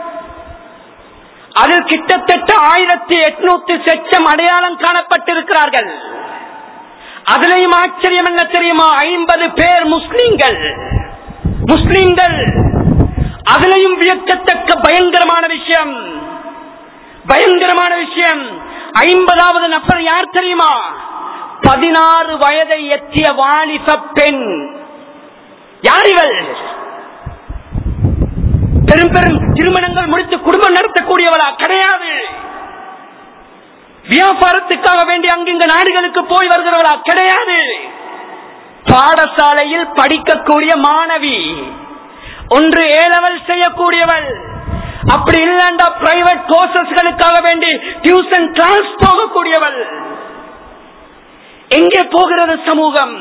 அதில் கிட்டத்தட்ட ஆயிரத்தி எட்நூத்தி செச்சம் அடையாளம் காணப்பட்டிருக்கிறார்கள் அதிலையும் ஆச்சரியம் என்ன தெரியுமா ஐம்பது பேர் முஸ்லிம்கள் முஸ்லிம்கள் அதிலையும் வியக்கத்தக்க பயங்கரமான விஷயம் பயங்கரமான விஷயம் ஐம்பதாவது நபர் யார் தெரியுமா பதினாறு வயதை எத்திய வாலிப பெண் யார் இவள் பெரும் பெரும் திருமணங்கள் முடித்து குடும்பம் நடத்தக்கூடியவளா கிடையாது வியாபாரத்துக்காக வேண்டி அங்கிங்க நாடுகளுக்கு போய் வருகிறவளா கிடையாது பாடசாலையில் படிக்கக்கூடிய மாணவி ஒன்று ஏலவல் செய்யக்கூடியவள் அப்படி இல்லண்டா பிரைவேட் கோர்சஸ்களுக்காக வேண்டி டியூஷன் கிளாஸ் போகக்கூடியவள் எங்கே போகிறது சமூகம்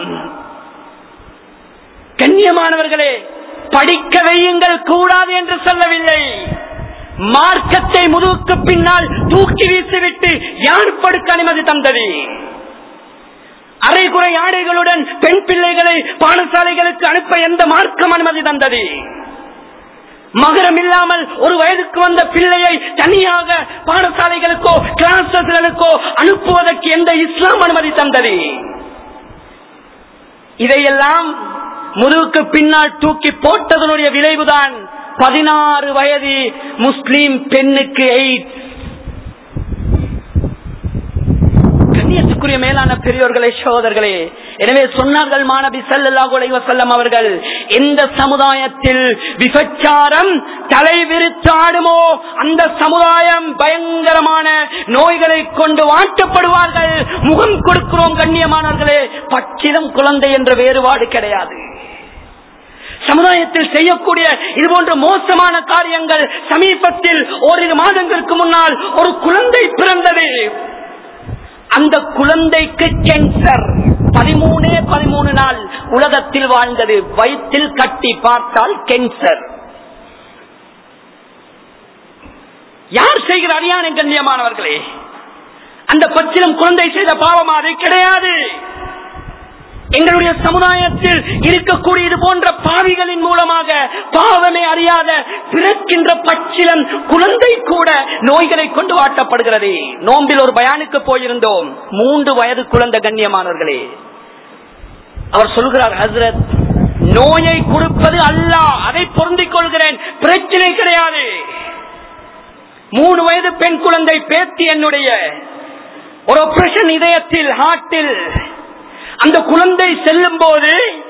கண்ணியமானவர்களே படிக்க வையுங்கள் கூடாது என்று சொல்லவில்லை மார்க்கத்தை முதுகுக்கு பின்னால் தூக்கி வீசிவிட்டு யார் படுக்க அனுமதி தந்தது அரைகுறை ஆடைகளுடன் பெண் பிள்ளைகளை பாடசாலைகளுக்கு அனுப்ப எந்த மார்க்கம் அனுமதி தந்தது மகரம் இல்லாமல் ஒரு வயதுக்கு வந்த பிள்ளையை தனியாக பாடசாலைகளுக்கோ கிளாஸஸ்களுக்கோ அனுப்புவதற்கு எந்த இஸ்லாம் அனுமதி தந்தது இதையெல்லாம் முதுகுக்கு பின்னால் தூக்கி போட்டதனுடைய விளைவுதான் பதினாறு வயது முஸ்லிம் பெண்ணுக்கு எய்ட்ஸ் கண்ணியத்துக்குரிய மேலான பெரியோர்களே சகோதரர்களே எனவே சொன்னார்கள் மாணவி ஸல்லல்லாஹு அலைஹி வஸல்லம் அவர்கள் எந்த சமுதாயத்தில் விபச்சாரம் தலைவிரித்தாடுமோ அந்த சமுதாயம் பயங்கரமான நோய்களை கொண்டு வாட்டப்படுவார்கள் முகம் கொடுக்கிறோம் கண்ணியமானவர்களே பச்சிலம் குழந்தை என்ற வேறுபாடு கிடையாது சமுதாயத்தில் செய்யக்கூடிய இது போன்ற மோசமான காரியங்கள் சமீபத்தில் ஓரிரு மாதங்களுக்கு முன்னால் ஒரு குழந்தை பிறந்தது அந்த குழந்தைக்கு கேன்சர் பதிமூணே பதிமூணு நாள் உலகத்தில் வாழ்ந்தது வயிற்றில் கட்டி பார்த்தால் கேன்சர் யார் செய்கிற அடியான கண்ணியமானவர்களே அந்த பச்சிலம் குழந்தை செய்த பாவம் அது கிடையாது எங்களுடைய சமுதாயத்தில் இருக்கக்கூடிய இது போன்ற பாவிகளின் மூலமாக பாவமே அறியாத பிறக்கின்ற பச்சிலம் குழந்தை கூட நோய்களை கொண்டு வாட்டப்படுகிறது நோம்பில் ஒரு பயானுக்கு போயிருந்தோம் மூன்று வயது குழந்தை கண்ணியமானவர்களே அவர் சொல்கிறார் ஹசரத் நோயை கொடுப்பது அல்ல அதை பொருந்திக் கொள்கிறேன் பிரச்சனை கிடையாது மூணு வயது பெண் குழந்தை பேத்தி என்னுடைய ஒரு ஆபரேஷன் இதயத்தில் ஹார்ட்டில் அந்த குழந்தை செல்லும் போது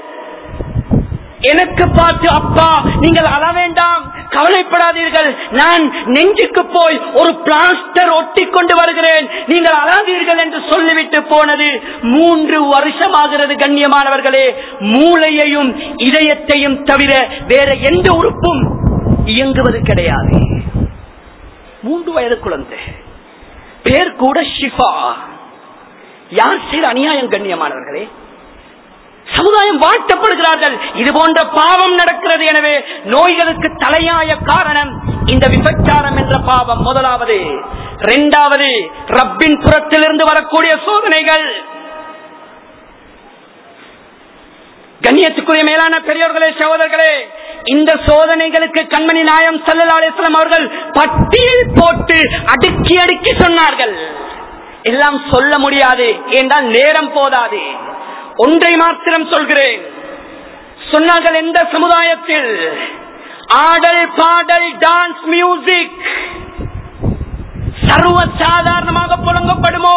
எனக்கு பார்த்து அப்பா நீங்கள் அழ வேண்டாம் கவலைப்படாதீர்கள் நான் நெஞ்சுக்கு போய் ஒரு பிளாஸ்டர் ஒட்டி கொண்டு வருகிறேன் நீங்கள் அழாதீர்கள் என்று சொல்லிவிட்டு போனது மூன்று வருஷம் ஆகிறது கண்ணியமானவர்களே மூளையையும் இதயத்தையும் தவிர வேற எந்த உறுப்பும் இயங்குவது கிடையாது மூன்று வயது குழந்தை பேர் கூட ஷிஃபா யார் செய்த அநியாயம் கண்ணியமானவர்களே சமுதாயம் வாழ்த்தப்படுகிறார்கள் இது போன்ற பாவம் நடக்கிறது எனவே நோய்களுக்கு தலையாய காரணம் இந்த விபச்சாரம் என்ற பாவம் முதலாவது இரண்டாவது ரப்பின் புறத்திலிருந்து வரக்கூடிய சோதனைகள் கண்ணியத்துக்குரிய மேலான பெரியோர்களே சகோதரர்களே இந்த சோதனைகளுக்கு கண்மணி நாயம் சல்லா அலிஸ்லாம் அவர்கள் பட்டியல் போட்டு அடுக்கி அடுக்கி சொன்னார்கள் எல்லாம் சொல்ல முடியாது என்றால் நேரம் போதாது ஒன்றை மாத்திரம் சொல்கிறேன் சொன்னார்கள் எந்த சமுதாயத்தில் ஆடல் பாடல் டான்ஸ் மியூசிக் சர்வ சாதாரணமாக புழங்கப்படுமோ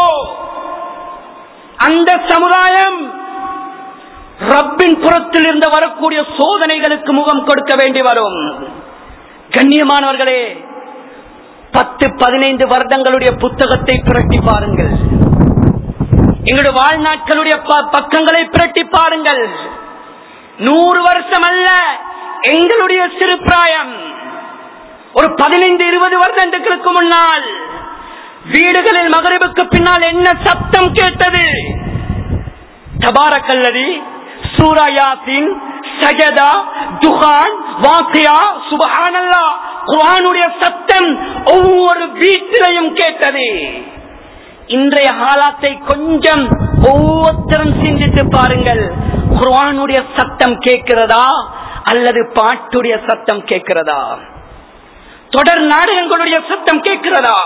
அந்த சமுதாயம் ரப்பின் புறத்தில் இருந்து வரக்கூடிய சோதனைகளுக்கு முகம் கொடுக்க வேண்டி வரும் கண்ணியமானவர்களே பத்து பதினைந்து வருடங்களுடைய புத்தகத்தை புரட்டி பாருங்கள் எங்களுடைய வாழ்நாட்களுடைய ப- பக்கங்களை புரட்டி பாருங்கள் நூறு வருஷம் அல்ல எங்களுடைய சிறு பிராயம் ஒரு பதினைந்து இருபது வருடங்களுக்கு முன்னால் வீடுகளில் மகரிபுக்கு பின்னால் என்ன சத்தம் கேட்டது தபாரக்கல்லதி சூரா யாசின் சஜதா துகான் வாக்கியா சுபஹானல்லா குர்ஆனுடைய சத்தம் ஒவ்வொரு வீட்டிலையும் கேட்டது இன்றைய காலத்தை கொஞ்சம் ஒவ்வொருத்தரும் சிந்தித்து பாருங்கள் குர்ஆனுடைய சத்தம் கேட்கிறதா அல்லது பாட்டுடைய சத்தம் கேட்கிறதா தொடர் நாடகங்களுடைய சத்தம் கேட்கிறதா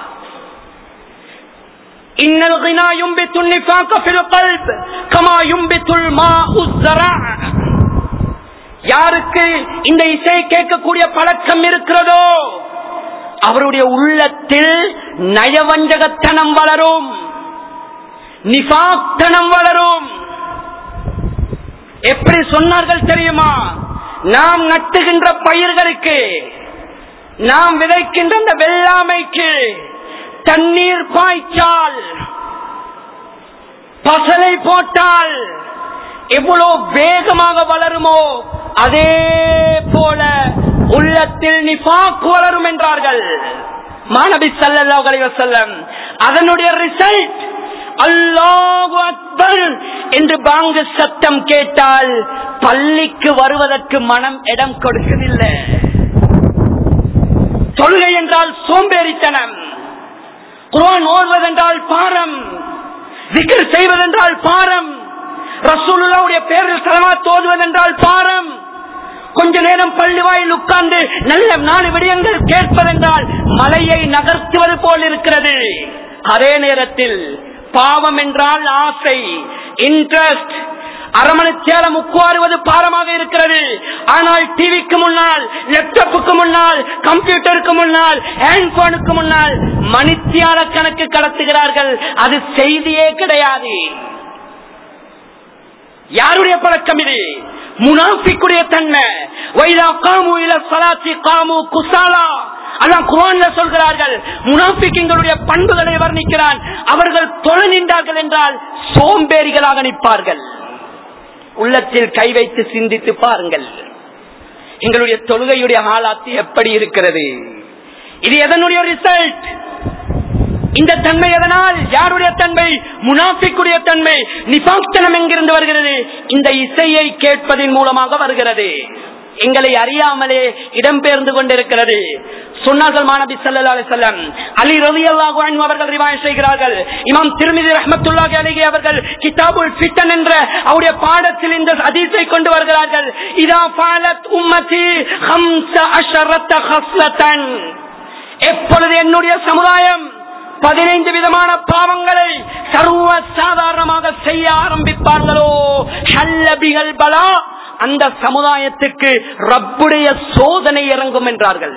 إن الغنى ينبت النفاق في القلب كما ينبت الماء الزرع யாருக்கு இந்த இசை கேட்கக்கூடிய பழக்கம் இருக்கிறதோ அவருடைய உள்ளத்தில் நயவஞ்சகத்தனம் வளரும் நிபாக்தனம் வளரும் எப்படி சொன்னார்கள் தெரியுமா நாம் நட்டுகின்ற பயிர்களுக்கு நாம் விதைக்கின்ற அந்த வெள்ளாமைக்கு தண்ணீர் பாய்ச்சால் பசலை போட்டால் எவ்வளவு வேகமாக வளருமோ அதே போல உள்ளத்தில் நிபாக் வளரும் என்றார்கள் மாணவி ஸல்லல்லாஹு அலைஹி வஸல்லம் அதனுடைய ரிசல்ட் அல்லாஹு அக்பர் என்று பாங்கு சத்தம் கேட்டால் பள்ளிக்கு வருவதற்கு மனம் இடம் கொடுக்கவில்லை தொழுகை என்றால் சோம்பேறித்தனம் குர்ஆன் ஓதுவதென்றால் பாரம் திக்ர் செய்வதென்றால் பாரம் ரசூலுல்லாவுடைய பேரில் சலமாத் ஓதுவதென்றால் பாரம் கொஞ்ச நேரம் பள்ளிவாயில் உட்கார்ந்து நல்ல நாலு விடயங்கள் கேட்பதென்றால் மலையை நகர்த்துவது போல் இருக்கிறது அதே நேரத்தில் பாவம் என்றால் ஆசை இன்ட்ரெஸ்ட் அரமணிச்சேலம் உட்காருவது பாரமாக இருக்கிறது ஆனால் டிவிக்கு முன்னால் லேப்டாப்புக்கு முன்னால் கம்ப்யூட்டருக்கு முன்னால் ஹேண்ட்போனுக்கு முன்னால் மணித்தியால கணக்கு கடத்துகிறார்கள் அது செய்தியே கிடையாது யாருடைய பழக்கம் இது முனாஃபிக்குடைய தன்மை வைதா காமு இல சலாத்தி காமு குசாலா அதான் குரான்ல சொல்கிறார்கள் முனாஃபிக்கிங்களுடைய பண்புகளை வர்ணிக்கிறான் அவர்கள் தொலை நின்றார்கள் என்றால் சோம்பேறிகளாக நிற்பார்கள் உள்ளத்தில் கை வைத்து சிந்தித்து பாருங்கள் எங்களுடைய தொழுகையுடைய ஆளாத்து எப்படி இருக்கிறது இது எதனுடைய ரிசல்ட் இந்த தன்மை எதனால் யாருடைய தன்மை முனாஃபிக்குடைய தன்மை நிபாக்தனம் எங்கிருந்து வருகிறது இந்த இசையை கேட்பதன் மூலமாக வருகிறது எங்களை அறியாமலே இடம்பெயர்ந்து கொண்டிருக்கிறது சொன்னார்கள் மாணவி சல்லா அலிசல்லம் அலி ரவி அல்லாஹு அவர்கள் ரிவாய் செய்கிறார்கள் இமாம் திருமிதி ரஹமத்துல்லாஹி அலிகி அவர்கள் கிதாபுல் ஃபிட்டன் என்ற அவருடைய பாடத்தில் இந்த ஹதீஸை கொண்டு வருகிறார்கள் இதா ஃபாலத் உம்மதி ஹம்ஸ அஷரத்த ஹஸ்லத்தன் எப்பொழுது என்னுடைய சமுதாயம் பதினைந்து விதமான பாவங்களை சர்வ சாதாரணமாக செய்ய ஆரம்பிப்பார்களோ ஹல்லபிகள் பலா அந்த சமுதாயத்துக்கு ரப்புடைய சோதனை இறங்கும் என்றார்கள்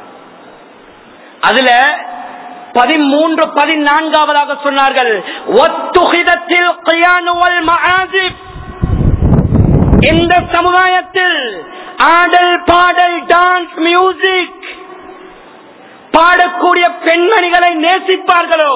அதுல பதிமூன்று பதினான்காவதாக சொன்னார்கள் ஒத்துகிதத்தில் கியானுவல் மஆசிப் இந்த சமுதாயத்தில் ஆடல் பாடல் டான்ஸ் மியூசிக் பாடக்கூடிய பெண்மணிகளை நேசிப்பார்களோ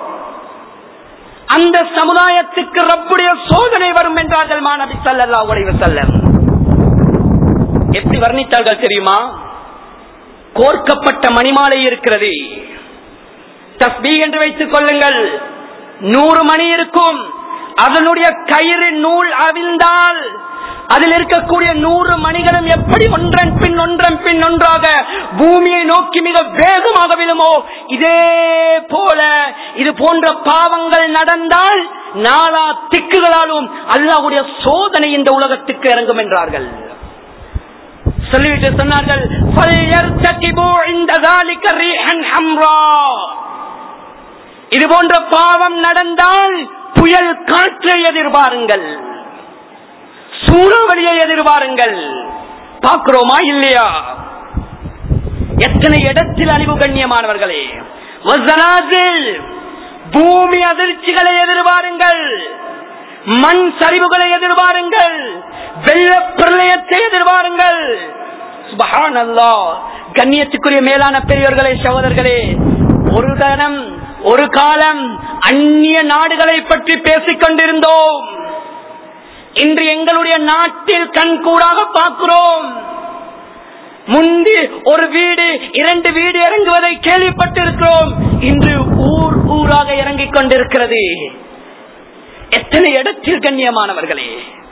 அந்த சமுதாயத்துக்கு ரப்புடைய சோதனை வரும் என்றார்கள் மாணவி சல்லல்லா உடைவு செல்லம் எப்படி வர்ணித்தார்கள் தெரியுமா கோர்க்கப்பட்ட மணிமாலை இருக்கிறது தஸ்பீ என்று வைத்துக் கொள்ளுங்கள் நூறு மணி இருக்கும் அதனுடைய கயிறு நூல் அவிழ்ந்தால் அதில் இருக்கக்கூடிய நூறு மணிகளும் எப்படி ஒன்றன் பின் ஒன்றன் பின் ஒன்றாக பூமியை நோக்கி மிக வேகமாக விழுமோ இதே போல இது போன்ற பாவங்கள் நடந்தால் நாலா திக்குகளாலும் அல்லாஹ்வுடைய சோதனை இந்த உலகத்துக்கு இறங்கும் என்றார்கள் சொல்லிவிட்டு சொன்னார்கள் "ஃபல்யர்தகிபு இன்த ذَلِكَ رِيحًا حَمْرَا." இது போன்ற பாவம் நடந்தால் புயல் காற்றை எதிர்பாருங்கள் சூறாவளியை எதிர்பாருங்கள் பார்க்கிறோமா இல்லையா எத்தனை இடத்தில் அழிவு கண்ணியமானவர்களே வஸ்ஸலாசில், பூமி அதிர்ச்சிகளை எதிர்பாருங்கள் மண் சரிவுகளை எதிர்பாருங்கள் வெள்ள பிரளயத்தை எதிர்பாருங்கள் சுபஹானல்லாஹ் கண்ணியத்துக்குரிய மேலான பெரியவர்களே சகோதரர்களே ஒரு தரம் ஒரு காலம் அந்நிய நாடுகளை பற்றி பேசிக் கொண்டிருந்தோம் இன்று எங்களுடைய நாட்டில் கண்கூடாக பார்க்கிறோம் முந்தி ஒரு வீடு இரண்டு வீடு இறங்குவதை கேள்விப்பட்டிருக்கிறோம் இன்று ஊர் ஊராக இறங்கிக் கொண்டிருக்கிறது எத்தனை இடத்தில் கண்ணியமானவர்களே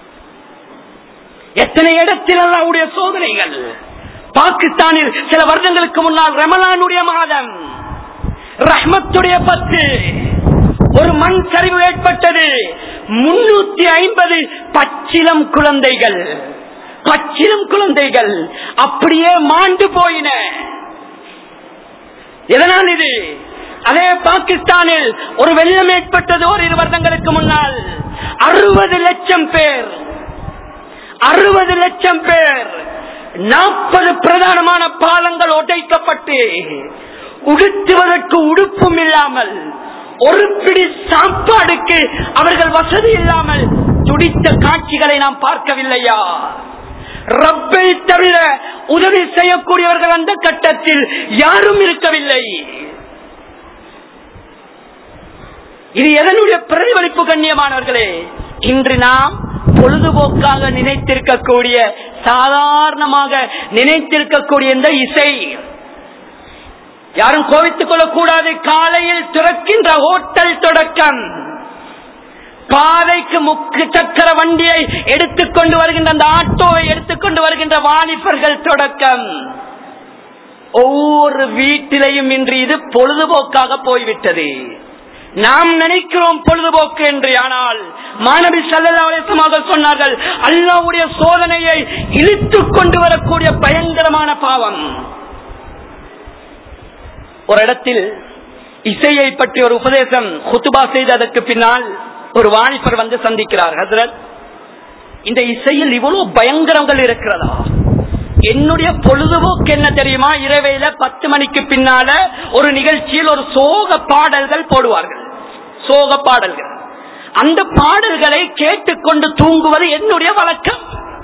எத்தனை இடத்தில் அல்லாவுடைய சோதனைகள் பாகிஸ்தானில் சில வருடங்களுக்கு முன்னால் ரமலானுடைய மாதம் ரஹ்மத்துடைய பத்து ஒரு மண் சரிவு ஏற்பட்டது முன்னூத்தி ஐம்பது பச்சிலம் குழந்தைகள் பச்சிலம் குழந்தைகள் அப்படியே மாண்டு போயின எதனால் இது அதே பாகிஸ்தானில் ஒரு வெள்ளம் ஏற்பட்டது ஒரு இரு வருடங்களுக்கு முன்னால் அறுபது லட்சம் பேர் அறுபது லட்சம் பேர் நாற்பது பிரதானமான பாலங்கள் உடைக்கப்பட்டு உடுத்துவதற்கு உடுப்பும் இல்லாமல் ஒரு பிடி சாப்பாடுக்கு அவர்கள் வசதி இல்லாமல் துடித்த காட்சிகளை நாம் பார்க்கவில்லையா ரப்பை தவிர உதவி செய்யக்கூடியவர்கள் அந்த கட்டத்தில் யாரும் இருக்கவில்லை இது எதனுடைய பிரதிபலிப்பு கண்ணியமானவர்களே இன்று நாம் பொழுதுபோக்காக நினைத்திருக்கக்கூடிய சாதாரணமாக நினைத்திருக்கக்கூடிய இந்த இசை யாரும் கோவித்துக் கொள்ளக்கூடாது காலையில் திறக்கின்ற ஹோட்டல் தொடக்கம் பாதைக்கு முக்கு சக்கர வண்டியை எடுத்துக்கொண்டு வருகின்ற அந்த ஆட்டோவை எடுத்துக்கொண்டு வருகின்ற வாலிபர்கள் தொடக்கம் ஒவ்வொரு வீட்டிலையும் இன்று இது பொழுதுபோக்காக போய்விட்டது நாம் நினைக்கிறோம் பொழுதுபோக்கு என்று ஆனால் மாணவி சல்லல்லாஹு சொன்னார்கள் அல்லாவுடைய சோதனையை இழுத்துக் கொண்டு வரக்கூடிய பயங்கரமான பாவம் ஒரு இடத்தில் இசையை பற்றி ஒரு உபதேசம் குத்துபா செய்ததற்கு பின்னால் ஒரு வாணிபர் வந்து சந்திக்கிறார் ஹசரத் இந்த இசையில் இவ்வளவு பயங்கரங்கள் இருக்கிறதா என்னுடைய பொழுதுபோக்கு என்ன தெரியுமா இரவையில பத்து மணிக்கு பின்னால ஒரு நிகழ்ச்சியில் ஒரு சோக பாடல்கள் போடுவார்கள் சோக பாடல்கள் அந்த பாடல்களை கேட்டுக்கொண்டு தூங்குவது என்னுடைய வழக்கம்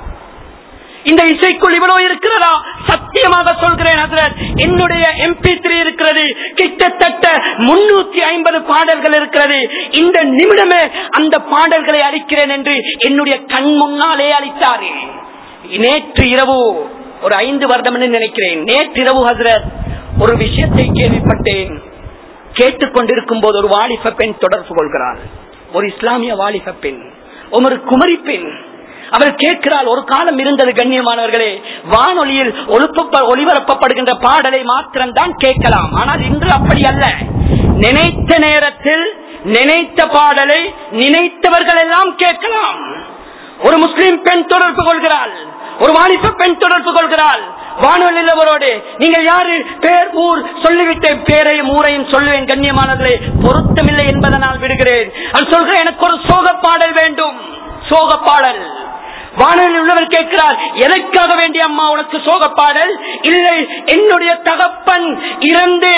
இந்த இசைக்குள் இவ்வளவு இருக்கிறதா சத்தியமாக சொல்கிறேன் ஹசரத் என்னுடைய எம்பி த்ரீ இருக்கிறது கிட்டத்தட்ட முன்னூத்தி ஐம்பது பாடல்கள் இருக்கிறது இந்த நிமிடமே அந்த பாடல்களை அளிக்கிறேன் என்று என்னுடைய கண் முன்னாலே அளித்தாரே நேற்று இரவு ஒரு ஐந்து வருடம் என்று நினைக்கிறேன் நேற்று இரவு ஹசரத் ஒரு விஷயத்தை கேள்விப்பட்டேன் கேட்டுக்கொண்டிருக்கும் போது ஒரு வாலிப பெண் தொடர்பு கொள்கிறார் ஒரு இஸ்லாமிய வாலிப பெண் ஒரு குமரி பெண் அவர் கேட்கிறாள் ஒரு காலம் இருந்தது கண்ணியமானவர்களே வானொலியில் ஒழுப்ப ஒளிபரப்பப்படுகின்ற பாடலை மாத்திரம்தான் கேட்கலாம் ஆனால் இன்று அப்படி அல்ல நினைத்த நேரத்தில் நினைத்த பாடலை நினைத்தவர்கள் எல்லாம் கேட்கலாம் ஒரு முஸ்லிம் பெண் தொடர்பு கொள்கிறாள் ஒரு வாலிப பெண் தொடர்பு கொள்கிறாள் வானொலியில் அவரோடு நீங்கள் யாரு பேர் ஊர் சொல்லிவிட்ட பேரையும் ஊரையும் சொல்லுவேன் கண்ணியமானவர்களே பொருத்தமில்லை என்பதனால் விடுகிறேன் அது சொல்கிறேன் எனக்கு ஒரு சோக பாடல் வேண்டும் சோக பாடல் வானொலியில் உள்ளவர் கேட்கிறார் எதற்காக வேண்டிய அம்மா உனக்கு சோக பாடல் இல்லை என்னுடைய தகப்பன் இறந்து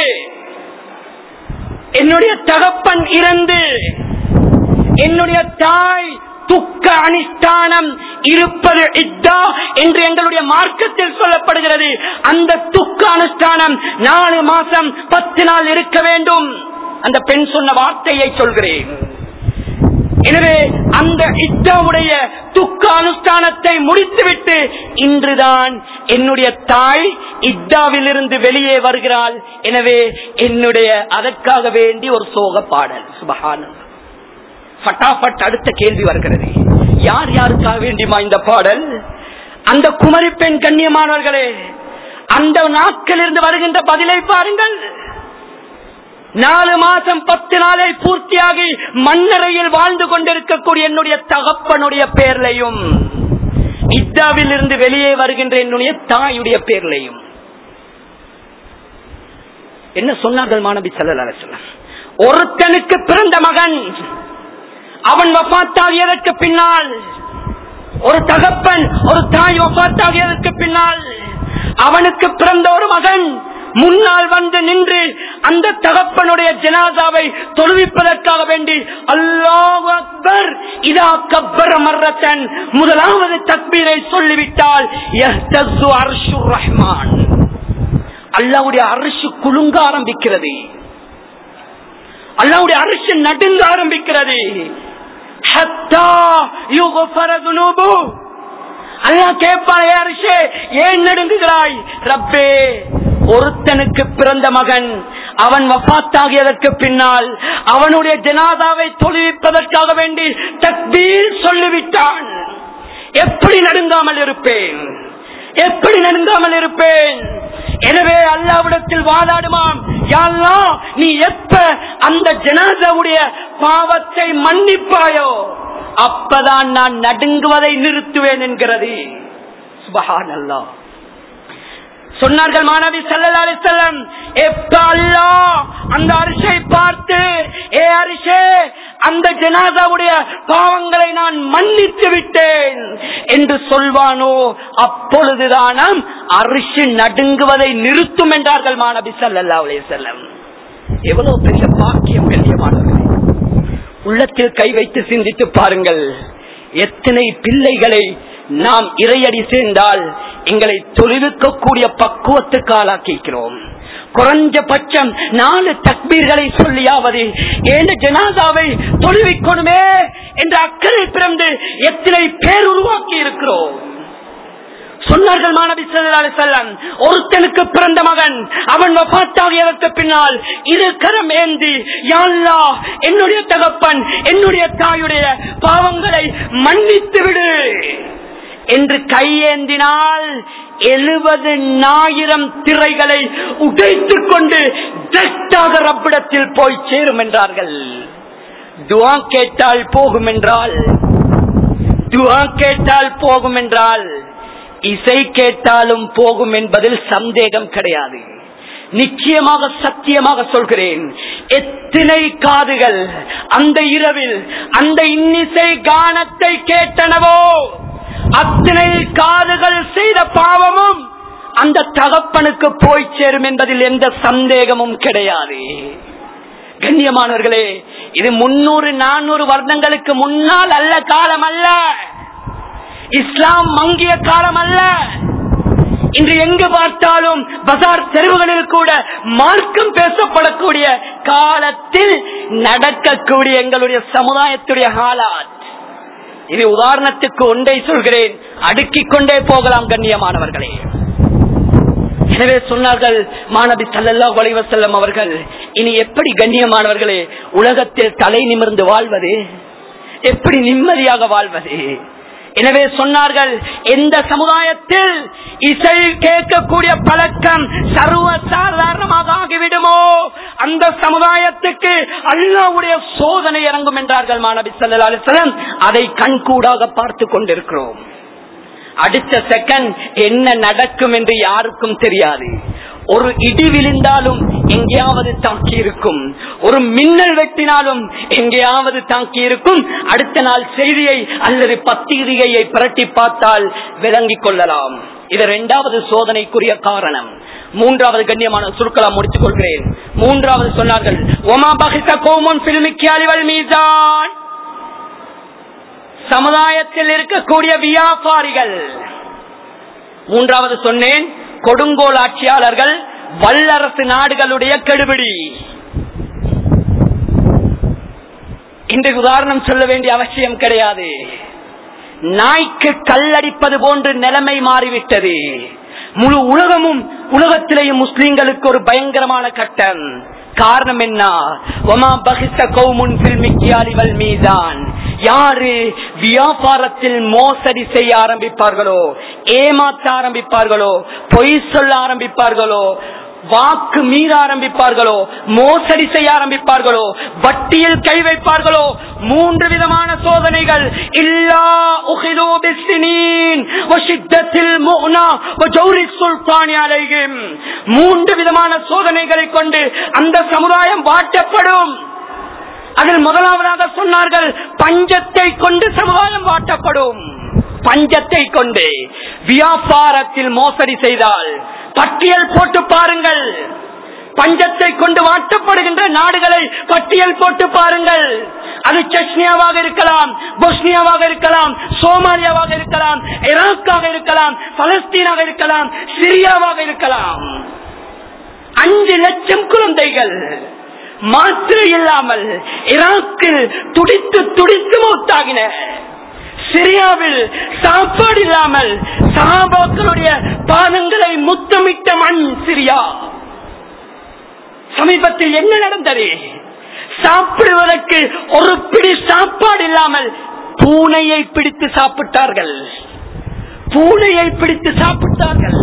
என்னுடைய தகப்பன் இறந்து என்னுடைய தாய் துக்க அனுஷ்டானம் இருப்பது இத்தா என்று எங்களுடைய மார்க்கத்தில் சொல்லப்படுகிறது அந்த துக்க அனுஷ்டானம் நாலு மாசம் பத்து நாள் இருக்க வேண்டும் அந்த பெண் சொன்ன வார்த்தையை சொல்கிறேன் எனவே அந்த இத்தாவுடைய துக்க அனுஷ்டானத்தை முடித்துவிட்டு இன்றுதான் என்னுடைய தாய் இத்தாவில் இருந்து வெளியே வருகிறாள் எனவே என்னுடைய அதற்காக வேண்டி ஒரு சோக பாடல் சுபகானம் பட்டாபட் அடுத்த கேள்வி வருகிறது யார் யாருக்காக வேண்டியுமா இந்த பாடல் அந்த குமரி பெண் கண்ணியமானவர்களே அந்த நாட்களிலிருந்து வருகின்ற பதிலை பாருங்கள் நாலு மாசம் பத்து நாளை பூர்த்தியாகி மண்ணறையில் வாழ்ந்து கொண்டிருக்கக்கூடிய என்னுடைய தகப்பனுடைய பேர்லையும் இத்தாவில் இருந்து வெளியே வருகின்ற என்னுடைய தாயுடைய பேர்லையும் என்ன சொன்னார்கள் மாணவி செல்ல ஒருத்தனுக்கு பிறந்த மகன் அவன் வபாத்தாகியதற்கு பின்னால் ஒரு தகப்பன் ஒரு தாய் வபாத்தாகியதற்கு பின்னால் அவனுக்கு பிறந்த ஒரு மகன் முன்னால் வந்து நின்று அந்த தகப்பனுடைய ஜனாதாவை தொழுவிப்பதற்காக வேண்டி அல்லாஹ் அக்பர் இதா கப்பர மர்ரத்தன் முதலாவது தக்பீரை சொல்லிவிட்டால் யஹ்தஸ்ஸு அர்ஷுர் ரஹ்மான் அல்லாவுடைய அரிசி குலுங்க ஆரம்பிக்கிறது அல்லாவுடைய அரிசி நடுங்க ஆரம்பிக்கிறது ஹத்தா யுகஃபர துனூபு அல்லாஹ் கேட்பான் ஏ அரிசே ஏன் நடுங்குகிறாய் ரப்பே ஒருத்தனுக்கு பிறந்த மகன் அவன் வபாத்தாகியதற்கு பின்னால் அவனுடைய ஜனாதாவை தொழுவிப்பதற்காக வேண்டி தக்பீர் சொல்லிவிட்டான் எப்படி நடுங்காமல் இருப்பேன் எப்படி நடுங்காமல் இருப்பேன் எனவே அல்லாவிடத்தில் வாதாடுமாம் யாழ்லா நீ எப்ப அந்த ஜனாதாவுடைய பாவத்தை மன்னிப்பாயோ அப்பதான் நான் நடுங்குவதை நிறுத்துவேன் என்கிறது சுபஹான் அல்லாஹ் சொன்னார்கள் மாணவி சல்லல்லாஹு செல்லம் எப்ப அல்லா அந்த அரிசை பார்த்து ஏ அரிசே அந்த ஜனாதாவுடைய பாவங்களை நான் மன்னித்து விட்டேன் என்று சொல்வானோ அப்பொழுதுதானம் அரிசி நடுங்குவதை நிறுத்தும் என்றார்கள் மாணவி சல்லல்லாஹு செல்லம் எவ்வளவு பெரிய பாக்கியம் கண்ணியமானவர்களே உள்ளத்தில் கை வைத்து சிந்தித்து பாருங்கள் எத்தனை பிள்ளைகளை நாம் இறையடி சேர்ந்தால் எங்களை தொழிலுக்கக்கூடிய பக்குவத்துக்கு ஆளாக்கிக்கிறோம் குறைஞ்சபட்சம் நாலு தக்பீர்களை சொல்லியாவது ஏழு ஜனாதாவை தொழுவிக்கொடுமே என்ற அக்கறை பிறந்து எத்தனை பேர் உருவாக்கி இருக்கிறோம் சொன்னார்கள் மாணவி செல்லம் ஒருத்தனுக்கு பிறந்த மகன் அவன் வபாத்தாகியதற்கு பின்னால் இரு கரம் ஏந்தி யாழ்லா என்னுடைய தகப்பன் என்னுடைய தாயுடைய பாவங்களை மன்னித்து விடு என்று கையேந்தினால் எழுபது ஆயிரம் திரைகளை உடைத்துக் கொண்டு டிரெக்டாக ரப்பிடத்தில் போய் சேரும் என்றார்கள் துவா கேட்டால் போகும் என்றால் துவா கேட்டால் போகும் என்றால் இசை கேட்டாலும் போகும் என்பதில் சந்தேகம் கிடையாது நிச்சயமாக சத்தியமாக சொல்கிறேன் எத்தனை காதுகள் அந்த இரவில் அந்த இன்னிசை கானத்தை கேட்டனவோ அத்தனை காதுகள் செய்த பாவமும் அந்த தகப்பனுக்கு போய் சேரும் என்பதில் எந்த சந்தேகமும் கிடையாது கண்ணியமானவர்களே இது முன்னூறு நானூறு வருடங்களுக்கு முன்னால் அல்ல காலம் அல்ல இஸ்லாம் மங்கிய காலம் அல்ல இன்று எங்கு பார்த்தாலும் பசார் தெருவுகளில் கூட மார்க்கம் பேசப்படக்கூடிய காலத்தில் நடக்கக்கூடிய எங்களுடைய சமுதாயத்துடைய ஹாலாத் இது உதாரணத்துக்கு ஒன்றை சொல்கிறேன் அடுக்கிக் கொண்டே போகலாம் கண்ணியமானவர்களே எனவே சொன்னார்கள் மாணவி சல்லல்லா செல்லம் அவர்கள் இனி எப்படி கண்ணியமானவர்களே உலகத்தில் தலை நிமிர்ந்து வாழ்வது எப்படி நிம்மதியாக வாழ்வது எனவே சொன்னார்கள் எந்த சமுதாயத்தில் இசை கேட்கக்கூடிய பழக்கம் சர்வ சாதாரணமாக ஆகிவிடுமோ அந்த சமுதாயத்துக்கு அல்லாவுடைய சோதனை இறங்கும் என்றார்கள் மாணவி சல்லா அலிஸ்லம் அதை கண்கூடாக பார்த்து கொண்டிருக்கிறோம் அடுத்த செகண்ட் என்ன நடக்கும் என்று யாருக்கும் தெரியாது ஒரு இடி விழுந்தாலும் எங்கேயாவது தாக்கி இருக்கும் ஒரு மின்னல் வெட்டினாலும் எங்கேயாவது தாக்கி இருக்கும் அடுத்த நாள் செய்தியை அல்லது பத்திரிகையை புரட்டி பார்த்தால் விளங்கிக் கொள்ளலாம் இது இரண்டாவது சோதனைக்குரிய காரணம் மூன்றாவது கண்ணியமான சுருக்கலாம் முடித்துக் கொள்கிறேன் மூன்றாவது சொன்னார்கள் ஒமா பகித்த கோமன் பில்மிக்கு அழிவல் மீதான் சமுதாயத்தில் இருக்கக்கூடிய வியாபாரிகள் மூன்றாவது சொன்னேன் கொடுங்கோல் ஆட்சியாளர்கள் வல்லரசு நாடுகளுடைய கெடுபிடி இன்றைக்கு உதாரணம் சொல்ல வேண்டிய அவசியம் கிடையாது நாய்க்கு கல்லடிப்பது போன்று நிலைமை மாறிவிட்டது முழு உலகமும் உலகத்திலேயும் முஸ்லிம்களுக்கு ஒரு பயங்கரமான கட்டம் காரணம் என்ன ஒமா பகித்த கௌமுன் பில்மிக்கியாலிவல் மீதான் யாரு வியாபாரத்தில் மோசடி செய்ய ஆரம்பிப்பார்களோ ஏமாற்ற ஆரம்பிப்பார்களோ பொய் சொல்ல ஆரம்பிப்பார்களோ வாக்கு மீற ஆரம்பிப்பார்களோ மோசடி செய்ய ஆரம்பிப்பார்களோ வட்டியில் கை வைப்பார்களோ மூன்று விதமான சோதனைகள் இல்லா உகிலோ பிஸ்ஸினீன் வஷித்தத்தில் முஹ்னா வஜௌரி சுல்தானி அலைஹிம் மூன்று விதமான சோதனைகளை கொண்டு அந்த சமுதாயம் வாட்டப்படும் அதில் முதலாவதாக சொன்னார்கள் பஞ்சத்தை கொண்டு சமுதாயம் வாட்டப்படும் பஞ்சத்தை கொண்டு வியாபாரத்தில் மோசடி செய்தால் பட்டியல் போட்டு பாருங்கள் பஞ்சத்தை கொண்டு வாட்டப்படுகின்ற நாடுகளை பட்டியல் போட்டு பாருங்கள் அது செச்னியாவாக இருக்கலாம் பொஸ்னியாவாக இருக்கலாம் சோமாலியாவாக இருக்கலாம் ஈராக்காக இருக்கலாம் பலஸ்தீனாக இருக்கலாம் சிரியாவாக இருக்கலாம் அஞ்சு லட்சம் குழந்தைகள் மாத்திரை இல்லாமல் ஈராக்கில் துடித்து துடித்து மூத்தாகின சிரியாவில் சாப்பாடு இல்லாமல் சகாபாக்களுடைய பாதங்களை முத்தமிட்ட மண் சிரியா சமீபத்தில் என்ன நடந்தது சாப்பிடுவதற்கு ஒரு பிடி சாப்பாடு இல்லாமல் பூனையை பிடித்து சாப்பிட்டார்கள் பூனையை பிடித்து சாப்பிட்டார்கள்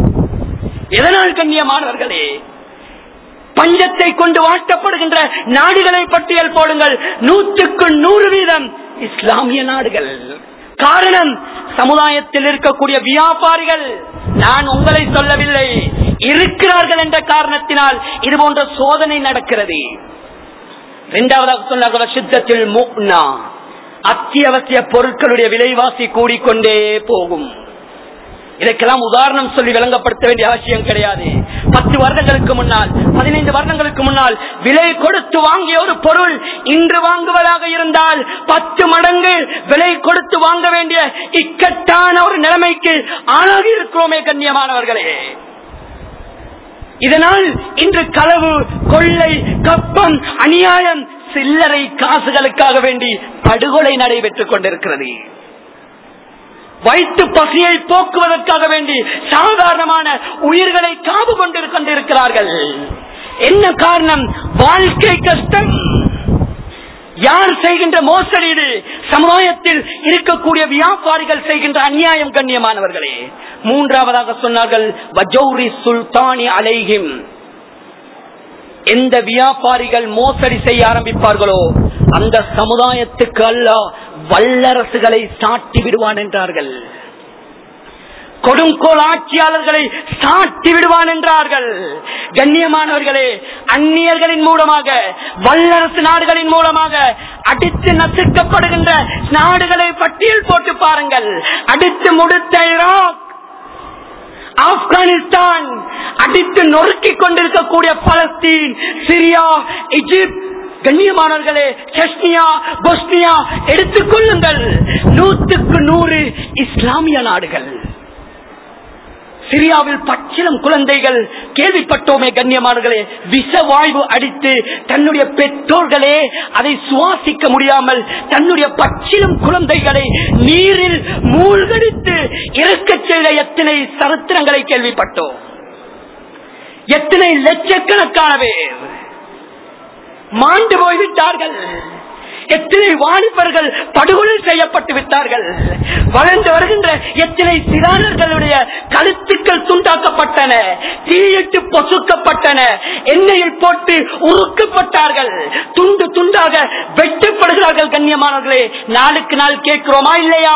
எதனால் கண்ணியமானவர்களே பஞ்சத்தை கொண்டு வாட்டப்படுகின்ற நாடுகளை பட்டியல் போடுங்கள் நூற்றுக்கு நூறு வீதம் இஸ்லாமிய நாடுகள் காரணம் சமுதாயத்தில் இருக்கக்கூடிய வியாபாரிகள் நான் உங்களை சொல்லவில்லை இருக்கிறார்கள் என்ற காரணத்தினால் இது போன்ற சோதனை நடக்கிறது இரண்டாவதாக சொன்னார்கள் சித்தத்தில் மூக்னா அத்தியாவசிய பொருட்களுடைய விலைவாசி கூடிக்கொண்டே போகும் இதற்கெல்லாம் உதாரணம் சொல்லி விளங்கப்படுத்த வேண்டிய அவசியம் கிடையாது பத்து வருடங்களுக்கு முன்னால் பதினைந்து வருடங்களுக்கு முன்னால் விலை கொடுத்து வாங்கிய ஒரு பொருள் இன்று வாங்குவதாக இருந்தால் பத்து மடங்கு விலை கொடுத்து வாங்க வேண்டிய இக்கட்டான ஒரு நிலைமைக்கு ஆளாகி இருக்கிறோமே கண்ணியமானவர்களே இதனால் இன்று களவு கொள்ளை கப்பம் அநியாயம் சில்லறை காசுகளுக்காக வேண்டி படுகொலை நடைபெற்றுக் கொண்டிருக்கிறது வயிற்று பசியை போக்குவதற்காக வேண்டி சாதாரணமான உயிர்களை காவு கொண்டு கொண்டிருக்கிறார்கள் என்ன காரணம் வாழ்க்கை கஷ்டம் யார் செய்கின்ற மோசடிடு சமுதாயத்தில் இருக்கக்கூடிய வியாபாரிகள் செய்கின்ற அநியாயம் கண்ணியமானவர்களே மூன்றாவதாக சொன்னார்கள் வஜௌரி சுல்தானி அலைஹிம் எந்த வியாபாரிகள் மோசடி செய்ய ஆரம்பிப்பார்களோ அந்த சமுதாயத்துக்கு அல்ல வல்லரசுகளை சாட்டி விடுவான் என்றார்கள் கொடுங்கோல் ஆட்சியாளர்களை சாட்டி விடுவான் என்றார்கள் கண்ணியமானவர்களே அந்நியர்களின் மூலமாக வல்லரசு நாடுகளின் மூலமாக அடித்து நசுக்கப்படுகின்ற நாடுகளை பட்டியல் போட்டு பாருங்கள் அடித்து முடித்த ஈராக் ஆப்கானிஸ்தான் அடித்து நொறுக்கிக் கொண்டிருக்கக்கூடிய பலஸ்தீன் சிரியா எகிப்த் கண்ணியமானவர்களே செஸ்னியா பொஸ்னியா எடுத்துக் கொள்ளுங்கள் நூற்றுக்கு நூறு இஸ்லாமிய நாடுகள் சிரியாவில் பச்சிலம் குழந்தைகள் கேள்விப்பட்டோமே கண்ணியமானர்களே விஷவாய்வு அடித்து தன்னுடைய பெற்றோர்களே அதை சுவாசிக்க முடியாமல் தன்னுடைய பச்சிலம் குழந்தைகளை நீரில் மூழ்கடித்து இறக்கச் செய்த எத்தனை சரித்திரங்களை கேள்விப்பட்டோம் எத்தனை லட்சக்கணக்கான பேர் மாண்டு போய்விட்டார்கள் எத்தனை வாலிபர்கள் படுகொலை செய்யப்பட்டு விட்டார்கள் வளர்ந்து வருகின்ற எத்தனை சிறார்களுடைய கழுத்துக்கள் துண்டாக்கப்பட்டன தீயிட்டு பொசுக்கப்பட்டன எண்ணெயில் போட்டு உருக்கப்பட்டார்கள் துண்டு துண்டாக வெட்டப்படுகிறார்கள் கண்ணியமானவர்களே நாளுக்கு நாள் கேட்கிறோமா இல்லையா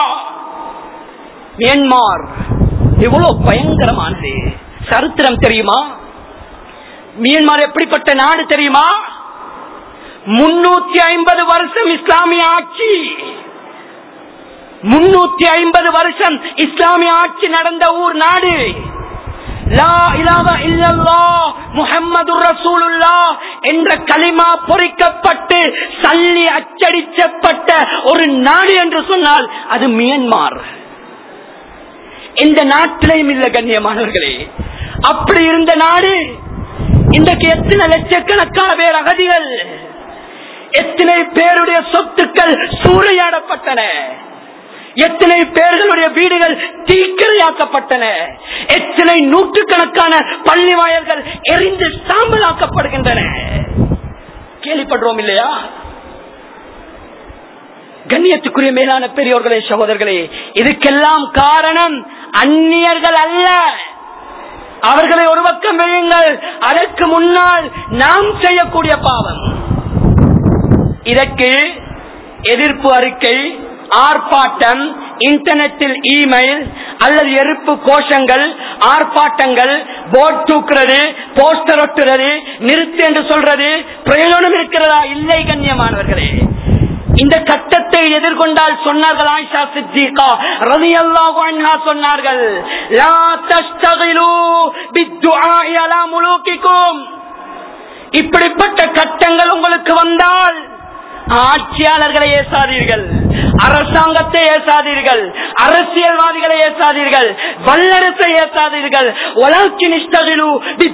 மியன்மார் எவ்வளவு பயங்கரமானது சரித்திரம் தெரியுமா மியன்மார் எப்படிப்பட்ட நாடு தெரியுமா முன்னூத்தி ஐம்பது வருஷம் இஸ்லாமிய ஆட்சி முன்னூத்தி ஐம்பது வருஷம் இஸ்லாமிய ஆட்சி நடந்த ஊர் நாடு லா இலாஹ இல்லல்லாஹ் முஹம்மதுர் ரசூலுல்லாஹ் என்ற கலிமா பொறிக்கப்பட்டு சல்லி அச்சடிக்கப்பட்ட ஒரு நாடு என்று சொன்னால் அது மியன்மார் எந்த நாட்டிலையும் இல்ல கண்ணியமானவர்களே அப்படி இருந்த நாடு இன்றைக்கு எத்தனை லட்சக்கணக்கான பேர் அகதிகள் எத்தனை பேருடைய சொத்துக்கள் சூறையாடப்பட்டன எத்தனை பேர்களுடைய வீடுகள் தீக்கிரையாக்கப்பட்டன எத்தனை நூற்றுக்கணக்கான பள்ளி வாயல்கள் எரிந்து சாம்பலாக்கப்படுகின்றன கேள்விப்படுறோம் இல்லையா கண்ணியத்துக்குரிய மேலான பெரியோர்களே சகோதரர்களே இதுக்கெல்லாம் காரணம் அந்நியர்கள் அல்ல அவர்களை ஒரு பக்கம் வையுங்கள் அதற்கு முன்னால் நாம் செய்யக்கூடிய பாவம் இதற்கு எதிர்ப்பு அறிக்கை ஆர்ப்பாட்டம் இன்டர்நெட்டில் இமெயில் அல்லது எருப்பு கோஷங்கள் ஆர்ப்பாட்டங்கள் போர்ட் தூக்குறது போஸ்டர் ஒட்டுறது நிறுத்து என்று சொல்றது பிரயோஜனம் இருக்கிறதா இல்லை கண்ணியமானவர்களே இந்த கட்டத்தை எதிர்கொண்டால் சொன்னார்கள் ஆயிஷா சித்திகா ரலியல்லாஹு அன்ஹா சொன்னார்கள் லா தஸ்தகிலு பித்துஆஇ அலா முலூகிக்கும் இப்படிப்பட்ட கட்டங்கள் உங்களுக்கு வந்தால் ஆட்சியாளர்களை ஏசாதீர்கள் அரசாங்கத்தை ஏசாதீர்கள் அரசியல்வாதிகளை ஏசாதீர்கள் வல்லரசை ஏசாதீர்கள் வளர்ச்சி நிஷ்டகிலு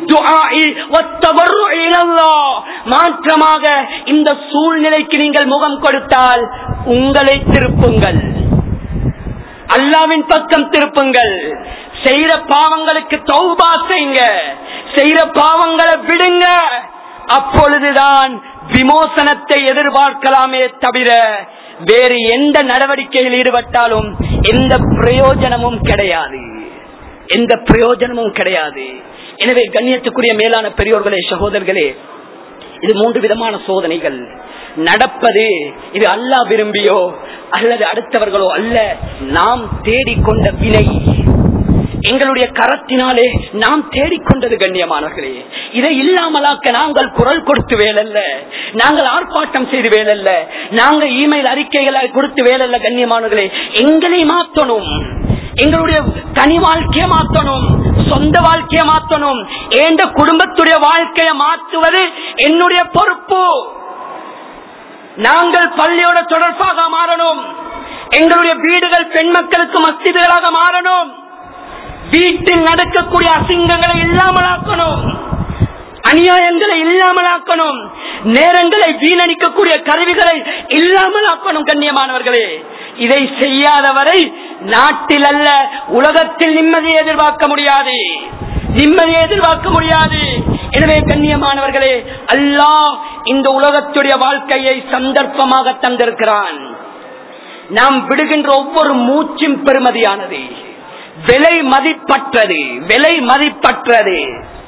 மாற்றமாக இந்த சூழ்நிலைக்கு நீங்கள் முகம் கொடுத்தால் உங்களை திருப்புங்கள் அல்லாவின் பக்கம் திருப்புங்கள் செய்யற பாவங்களுக்கு தௌபா செய்யுங்க செய்யற பாவங்களை விடுங்க அப்பொழுதுதான் விமோசனத்தை எதிர்பார்க்கலாமே தவிர வேறு எந்த நடவடிக்கையில் ஈடுபட்டாலும் எந்த பிரயோஜனமும் கிடையாது எந்த பிரயோஜனமும் கிடையாது எனவே கண்ணியத்துக்குரிய மேலான பெரியோர்களே சகோதரர்களே இது மூன்று விதமான சோதனைகள் நடப்பது இது அல்லாஹ் விரும்பியோ அல்லது அடுத்தவர்களோ அல்ல நாம் தேடிக்கொண்ட வினை எங்களுடைய கரத்தினாலே நாம் தேடிக்கொண்டது கண்ணியமானவர்களே இதை இல்லாமலாக்க நாங்கள் குரல் கொடுத்து வேலல்ல நாங்கள் ஆர்ப்பாட்டம் செய்து வேலல்ல நாங்கள் இமெயில் அறிக்கைகளை கொடுத்து வேலல்ல கண்ணியமானவர்களே எங்களை மாற்றணும் எங்களுடைய தனி வாழ்க்கையை மாற்றணும் சொந்த வாழ்க்கையை மாற்றணும் எந்த குடும்பத்துடைய வாழ்க்கையை மாற்றுவது என்னுடைய பொறுப்பு நாங்கள் பள்ளியோட தொடர்பாக மாறணும் எங்களுடைய வீடுகள் பெண் மக்களுக்கு மசிதிகளாக மாறணும் வீட்டில் நடக்கக்கூடிய அசிங்கங்களை இல்லாமலாக்கணும் அநியாயங்களை இல்லாமலாக்கணும் நேரங்களை வீணடிக்கக்கூடிய கருவிகளை இல்லாமலாக்கணும் கண்ணியமானவர்களே இதை செய்யாதவரை நாட்டில் அல்ல உலகத்தில் நிம்மதியை எதிர்பார்க்க முடியாது நிம்மதியை எதிர்பார்க்க முடியாது எனவே கண்ணியமானவர்களே அல்லாஹ் இந்த உலகத்துடைய வாழ்க்கையை சந்தர்ப்பமாக தந்திருக்கிறான் நாம் விடுகின்ற ஒவ்வொரு மூச்சும் பெருமதியானது விலை மதிப்பற்றது விலை மதிப்பற்றது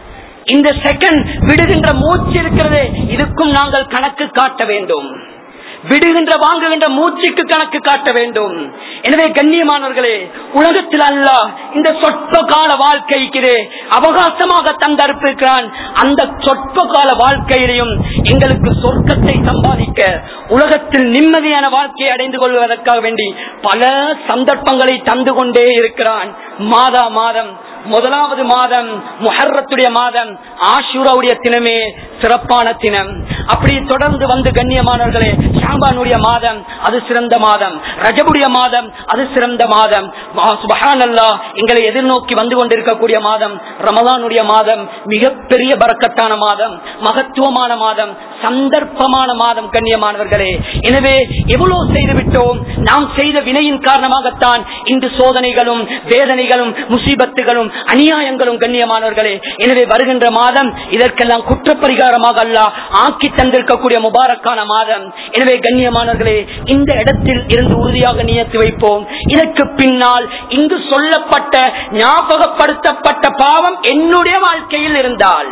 இந்த செகண்ட் விடுகின்ற மூச்சு இருக்கிறது இதுக்கும் நாங்கள் கணக்கு காட்ட வேண்டும் விடுகின்ற வாங்குகின்ற மூச்சுக்கு கணக்கு காட்ட வேண்டும் எனவே கண்ணியமானவர்களே உலகத்தில் அல்ல இந்த சொற்ப கால வாழ்க்கைக்கு அவகாசமாக தந்தறுப்பிருக்கிறான் அந்த சொற்ப கால வாழ்க்கையிலையும் எங்களுக்கு சொர்க்கத்தை சம்பாதிக்க உலகத்தில் நிம்மதியான வாழ்க்கையை அடைந்து கொள்வதற்காக வேண்டி பல சந்தர்ப்பங்களை தந்து கொண்டே இருக்கிறான் மாதா மாதம் முதலாவது மாதம் முஹர்ரத்துடைய மாதம் ஆஷூராவுடைய தினமே சிறப்பான தினம் அப்படி தொடர்ந்து வந்து கண்ணியமானவர்களே ஷாபானுடைய மாதம் அது சிறந்த மாதம் ரஜபுடைய மாதம் அது சிறந்த மாதம் சுபஹானல்லா எங்களை எதிர்நோக்கி வந்து கொண்டிருக்கக்கூடிய மாதம் ரமதானுடைய மாதம் மிகப்பெரிய பறக்கத்தான மாதம் மகத்துவமான மாதம் சந்தர்ப்பமான மாதம் கண்ணியமானவர்களே எனவே எவ்வளவு செய்து விட்டோம் நாம் செய்த வினையின் காரணமாகத்தான் இன்று சோதனைகளும் வேதனைகளும் முசீபத்துகளும் அநியாயங்களும் கண்ணியமானவர்களே எனவே வருகின்ற மாதம் இதற்கெல்லாம் குற்றப்பரிகாரமாக அல்ல ஆக்கி தந்திருக்கக்கூடிய முபாரக்கான மாதம் எனவே கண்ணியமானவர்களே இந்த இடத்தில் இருந்து உறுதியாக நியத்து வைப்போம் இதற்கு பின்னால் இங்கு சொல்லப்பட்ட ஞாபகப்படுத்தப்பட்ட பாவம் என்னுடைய வாழ்க்கையில் இருந்தால்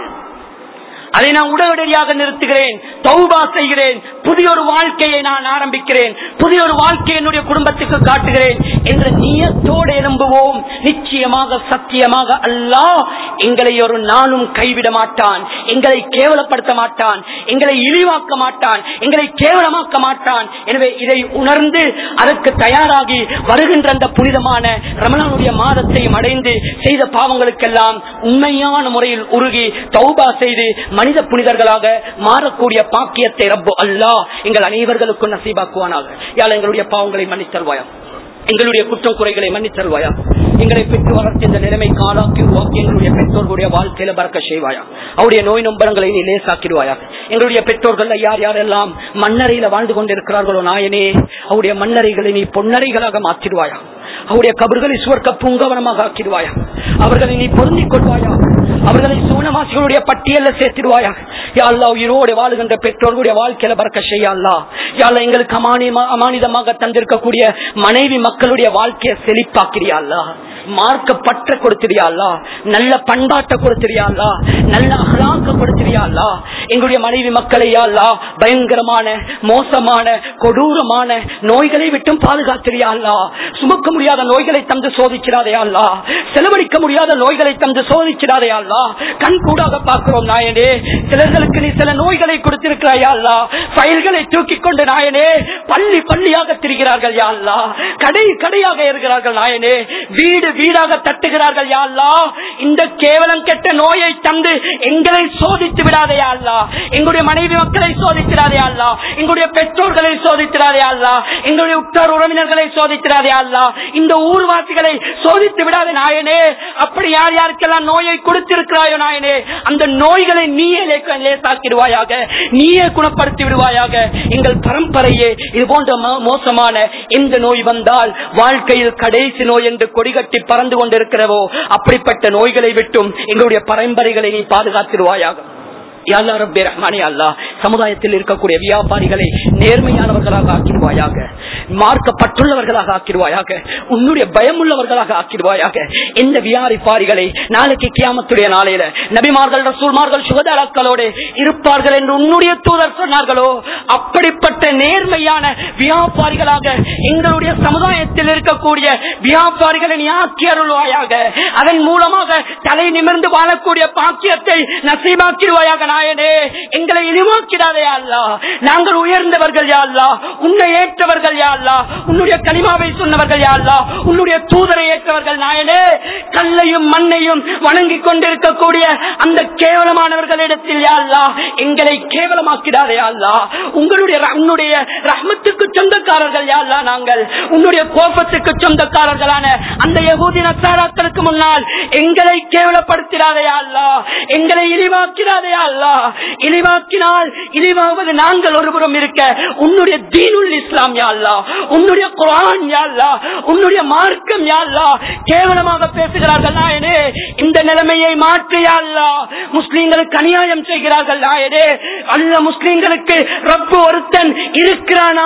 அதை நான் உடனடியாக நிறுத்துகிறேன் தௌபா செய்கிறேன் புதிய ஒரு வாழ்க்கையை நான் ஆரம்பிக்கிறேன் புதிய ஒரு வாழ்க்கையை என்னுடைய குடும்பத்துக்கு காட்டுகிறேன் என்ற நியத்தோடு எழும்புவோம் நிச்சயமாக சத்தியமாக அல்லாஹ் எங்களை ஒரு நாளும் கைவிட மாட்டான் எங்களை கேவலப்படுத்த மாட்டான் எங்களை இழிவாக்க மாட்டான் எங்களை கேவலமாக்க மாட்டான் எனவே இதை உணர்ந்து அதற்கு தயாராகி வருகின்ற அந்த புனிதமான ரமணனுடைய மாதத்தையும் அடைந்து செய்த பாவங்களுக்கெல்லாம் உண்மையான முறையில் உருகி தௌபா செய்து மனித புனிதர்களாக மாறக்கூடிய பாக்கியத்தை ரப்பு அல்லா எங்கள் அனைவர்களுக்கும் நசீபாக்குவானாக யாழ் எங்களுடைய பாவங்களை மன்னித்தல்வாயா எங்களுடைய குற்றம் குறைகளை மன்னித்தல்வாயா எங்களை பெற்று வளர்த்த இந்த நிலைமை காலாக்கி உருவாக்கி எங்களுடைய பெற்றோர்களுடைய வாழ்க்கையில பறக்க செய்வாயா அவருடைய நோய் நொம்பரங்களை நீ லேசாக்கிடுவாயா எங்களுடைய பெற்றோர்கள் யார் யாரெல்லாம் மண்ணறையில வாழ்ந்து கொண்டிருக்கிறார்களோ நாயனே அவருடைய மண்ணறைகளை நீ பொன்னறைகளாக மாற்றிடுவாயா அவருடைய கபர்களை சுவர்க்க பூங்கவனமாக ஆக்கிடுவாயா அவர்களை நீ பொருந்திக் கொள்வாயா அவர்களை சூனவாசிகளுடைய பட்டியல்ல சேர்த்திடுவாயா யாழ்லா உயிரோடு வாழுகின்ற பெற்றோர்களுடைய வாழ்க்கையில பறக்க செய்யல்லா யாழ்லா எங்களுக்கு அமானியமா அமானிதமாக தந்திருக்கக்கூடிய மனைவி மக்களுடைய வாழ்க்கையை செழிப்பாக்கிறியாள்லா மார்க்க பற்ற கொடுத்திரியாள்லா நல்ல பண்பாட்டை கொடுத்திரியாள்லா நல்ல அகலாக்க கொடுத்திரியாள்லா எங்களுடைய மனைவி மக்களை யாழ்லா பயங்கரமான மோசமான கொடூரமான நோய்களை விட்டும் பாதுகாத்திரியாள்லா சுமக்க முடியாத நோய்களை தந்து சோதிக்கிறாதையாள்லா செலவழிக்க முடியாத நோய்களை தந்து சோதிக்கிறாதையாள்லா கண் கூடாக பார்க்கிறோம் நாயனே சிலர்களுக்கு நீ சில நோய்களை கொடுத்திருக்கிறாயா ஃபைல்களை தூக்கி கொண்டு நாயனே பள்ளி பள்ளியாக திரிகிறார்கள் யாழ்லா கடை கடையாக இருக்கிறார்கள் நாயனே வீடு வீடாக தட்டுகிறார்கள் யாழ்லா இந்த கேவலம் கெட்ட நோயை தந்து எங்களை சோதித்து விடாதே அல்லா எங்களுடைய மனைவி மக்களை சோதித்திராதே அல்லா எங்களுடைய பெற்றோர்களை சோதித்திராதே அல்லா எங்களுடைய உற்றார் உறவினர்களை சோதித்திராதே அல்லா இந்த ஊர்வாசிகளை சோதித்து விடாதே நாயனே அப்படி யார் யாருக்கெல்லாம் நோயை கொடுத்திருக்கிறாயோ நாயனே அந்த நோய்களை நீயே லே- லேசாக்கிடுவாயாக நீயே குணப்படுத்தி விடுவாயாக எங்கள் பரம்பரையே இது போன்ற மோ- மோசமான எந்த நோய் வந்தால் வாழ்க்கையில் கடைசி நோய் என்று கொடிகட்டி பறந்து கொண்டிருக்கிறவோ அப்படிப்பட்ட நோய்களை விட்டும் எங்களுடைய பரம்பரைகளை நீ பாதுகாத்திடுவாயாக யா அல்லாஹ் ரப்பே ரஹ்மானே அல்லாஹ் சமுதாயத்தில் இருக்கக்கூடிய வியாபாரிகளை நேர்மையானவர்களாக ஆக்கிடுவாயாக மார்க்கப்பட்டுள்ளவர்களாக ஆக்கிடுவாயாக உன்னுடைய பயமுள்ளவர்களாக ஆக்கிடுவாயாக எந்த வியாபாரிகளை நாளைக்கு கியாமத்துடைய நாளையில நபிமார்கள் ரசூல்மார்கள் சுகதாராக்களோடு இருப்பார்கள் என்று உன்னுடைய தூதர் சொன்னார்களோ அப்படிப்பட்ட நேர்மையான வியாபாரிகளாக எங்களுடைய சமுதாயத்தில் இருக்கக்கூடிய வியாபாரிகளை நீ ஆக்கி அருள்வாயாக அதன் மூலமாக தலை நிமிர்ந்து வாழக்கூடிய பாக்கியத்தை நசீபாக்கிடுவாயாக நாயனே எங்களை இழிவாக்கிடாதே அல்லா நாங்கள் உயர்ந்தவர்கள் யா அல்லா உன்னை ஏற்றவர்கள் யா அல்லா உன்னுடைய கலிமாவை சொன்னவர்கள் யா அல்லா உன்னுடைய தூதரை ஏற்றவர்கள் நாயனே கல்லையும் மண்ணையும் வணங்கி கொண்டிருக்கக்கூடிய அந்த கேவலமானவர்களிடத்தில் யா அல்லா எங்களை கேவலமாக்கிடாதே யா அல்லா உங்களுடைய ர- உன்னுடைய ரஹ்மத்துக்கு சொந்தக்காரர்கள் யா அல்லா நாங்கள் உன்னுடைய கோபத்துக்கு சொந்தக்காரர்களான அந்த யகூதி நசாராக்களுக்கு முன்னால் எங்களை கேவலப்படுத்திடாதே யா அல்லா எங்களை இழிவாக்கிறாதே யா அல்லா இழிவாக்கினால் இழிவாவது நாங்கள் ஒருபுறம் இருக்க உன்னுடைய தீனுல் இஸ்லாம் யா அல்லா உன்னுடைய குரான் யா அல்லா உன்னுடைய மார்க்கம் யா அல்லா கேவலமாக பேசுகிறார்கள் நாயனே இந்த நிலைமையை மாற்றியா அல்லா முஸ்லிம்களுக்கு அநியாயம் செய்கிறார்கள் நாயனே அல்ல முஸ்லிம்களுக்கு ரப்பு ஒருத்தன் இருக்கிறானா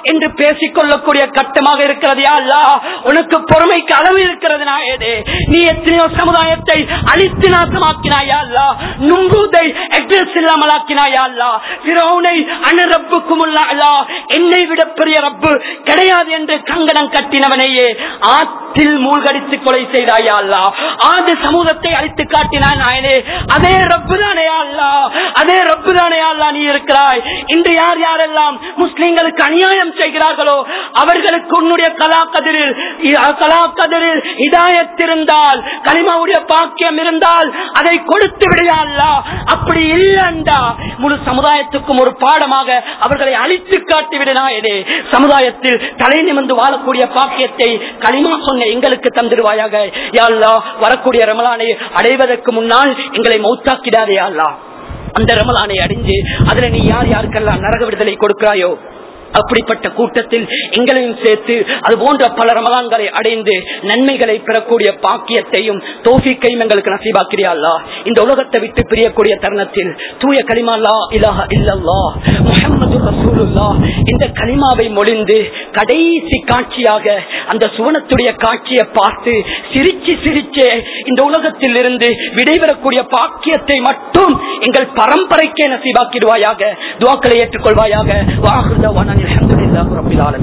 என்று பேசிக் கொள்ளக்கூடிய கட்டமாக இருக்கிறது யா அல்லாஹ் உனக்கு பொறுமைக்கு அளவு இருக்கிறது நாயதே நீ எத்தனையோ சமுதாயத்தை அழித்து நாசமாக்கினாயா அல்லா நும்பூதை எக்ஸஸ் இல்லாமலாக்கினாயா அல்லா பிரௌனை அனரப்புக்கும் அல்லா என்னை விட பெரிய ரப்பு கிடையாது என்று கங்கணம் கட்டினவனையே ஆற்றில் மூழ்கடித்து கொலை செய்தாயா அல்லா ஆது சமூகத்தை அழித்து காட்டினான் நாயனே அதே ரப்பு தானே அல்லா அதே ரப்பு தானே அல்லா நீ இருக்கிறாய் இன்று யார் யாரெல்லாம் முஸ்லிம்களுக்கு அநியாயம் செய்கிறார்களோ அவர்களுக்கு உன்னுடைய கலா கதிரில் கலா கதிரில் இதாயத் இருந்தால் கலிமாவுடைய பாக்கியம் இருந்தால் அதை கொடுத்து விடையாள்லா அப்படி இல்லண்டா முழு சமுதாயத்துக்கும் ஒரு பாடமாக அவர்களை அழித்து காட்டி விடனாயதே சமுதாயத்தில் தலை நிமிர்ந்து வாழக்கூடிய பாக்கியத்தை களிமா சொன்ன எங்களுக்கு தந்துடுவாயாக யாழ்லா வரக்கூடிய ரமலானை அடைவதற்கு முன்னால் எங்களை மௌத்தாக்கிடாதே அல்லா அந்த ரமலானை அடைஞ்சு அதுல நீ யார் யாருக்கெல்லாம் நரக விடுதலை கொடுக்கிறாயோ அப்படிப்பட்ட கூட்டத்தில் எங்களையும் சேர்த்து அது போன்ற பல ரமலான்களை அடைந்து நன்மைகளை பெறக்கூடிய பாக்கியத்தையும் தோஃபிக்கையும் எங்களுக்கு நசீபாக்கிறியா அல்லா இந்த உலகத்தை விட்டு பிரியக்கூடிய தருணத்தில் தூய கலிமாலா இலாஹ இல்லல்லா முஹம்மது ரசூலுல்லா இந்த கலிமாவை மொழிந்து கடைசி காட்சியாக அந்த சுவனத்துடைய காட்சியை பார்த்து சிரிச்சு சிரிச்சே இந்த உலகத்தில் இருந்து விடைபெறக்கூடிய பாக்கியத்தை மட்டும் எங்கள் பரம்பரைக்கே நசீபாக்கிடுவாயாக துவாக்களை ஏற்றுக்கொள்வாயாக வாகுதவான الحمد لله رب العالمين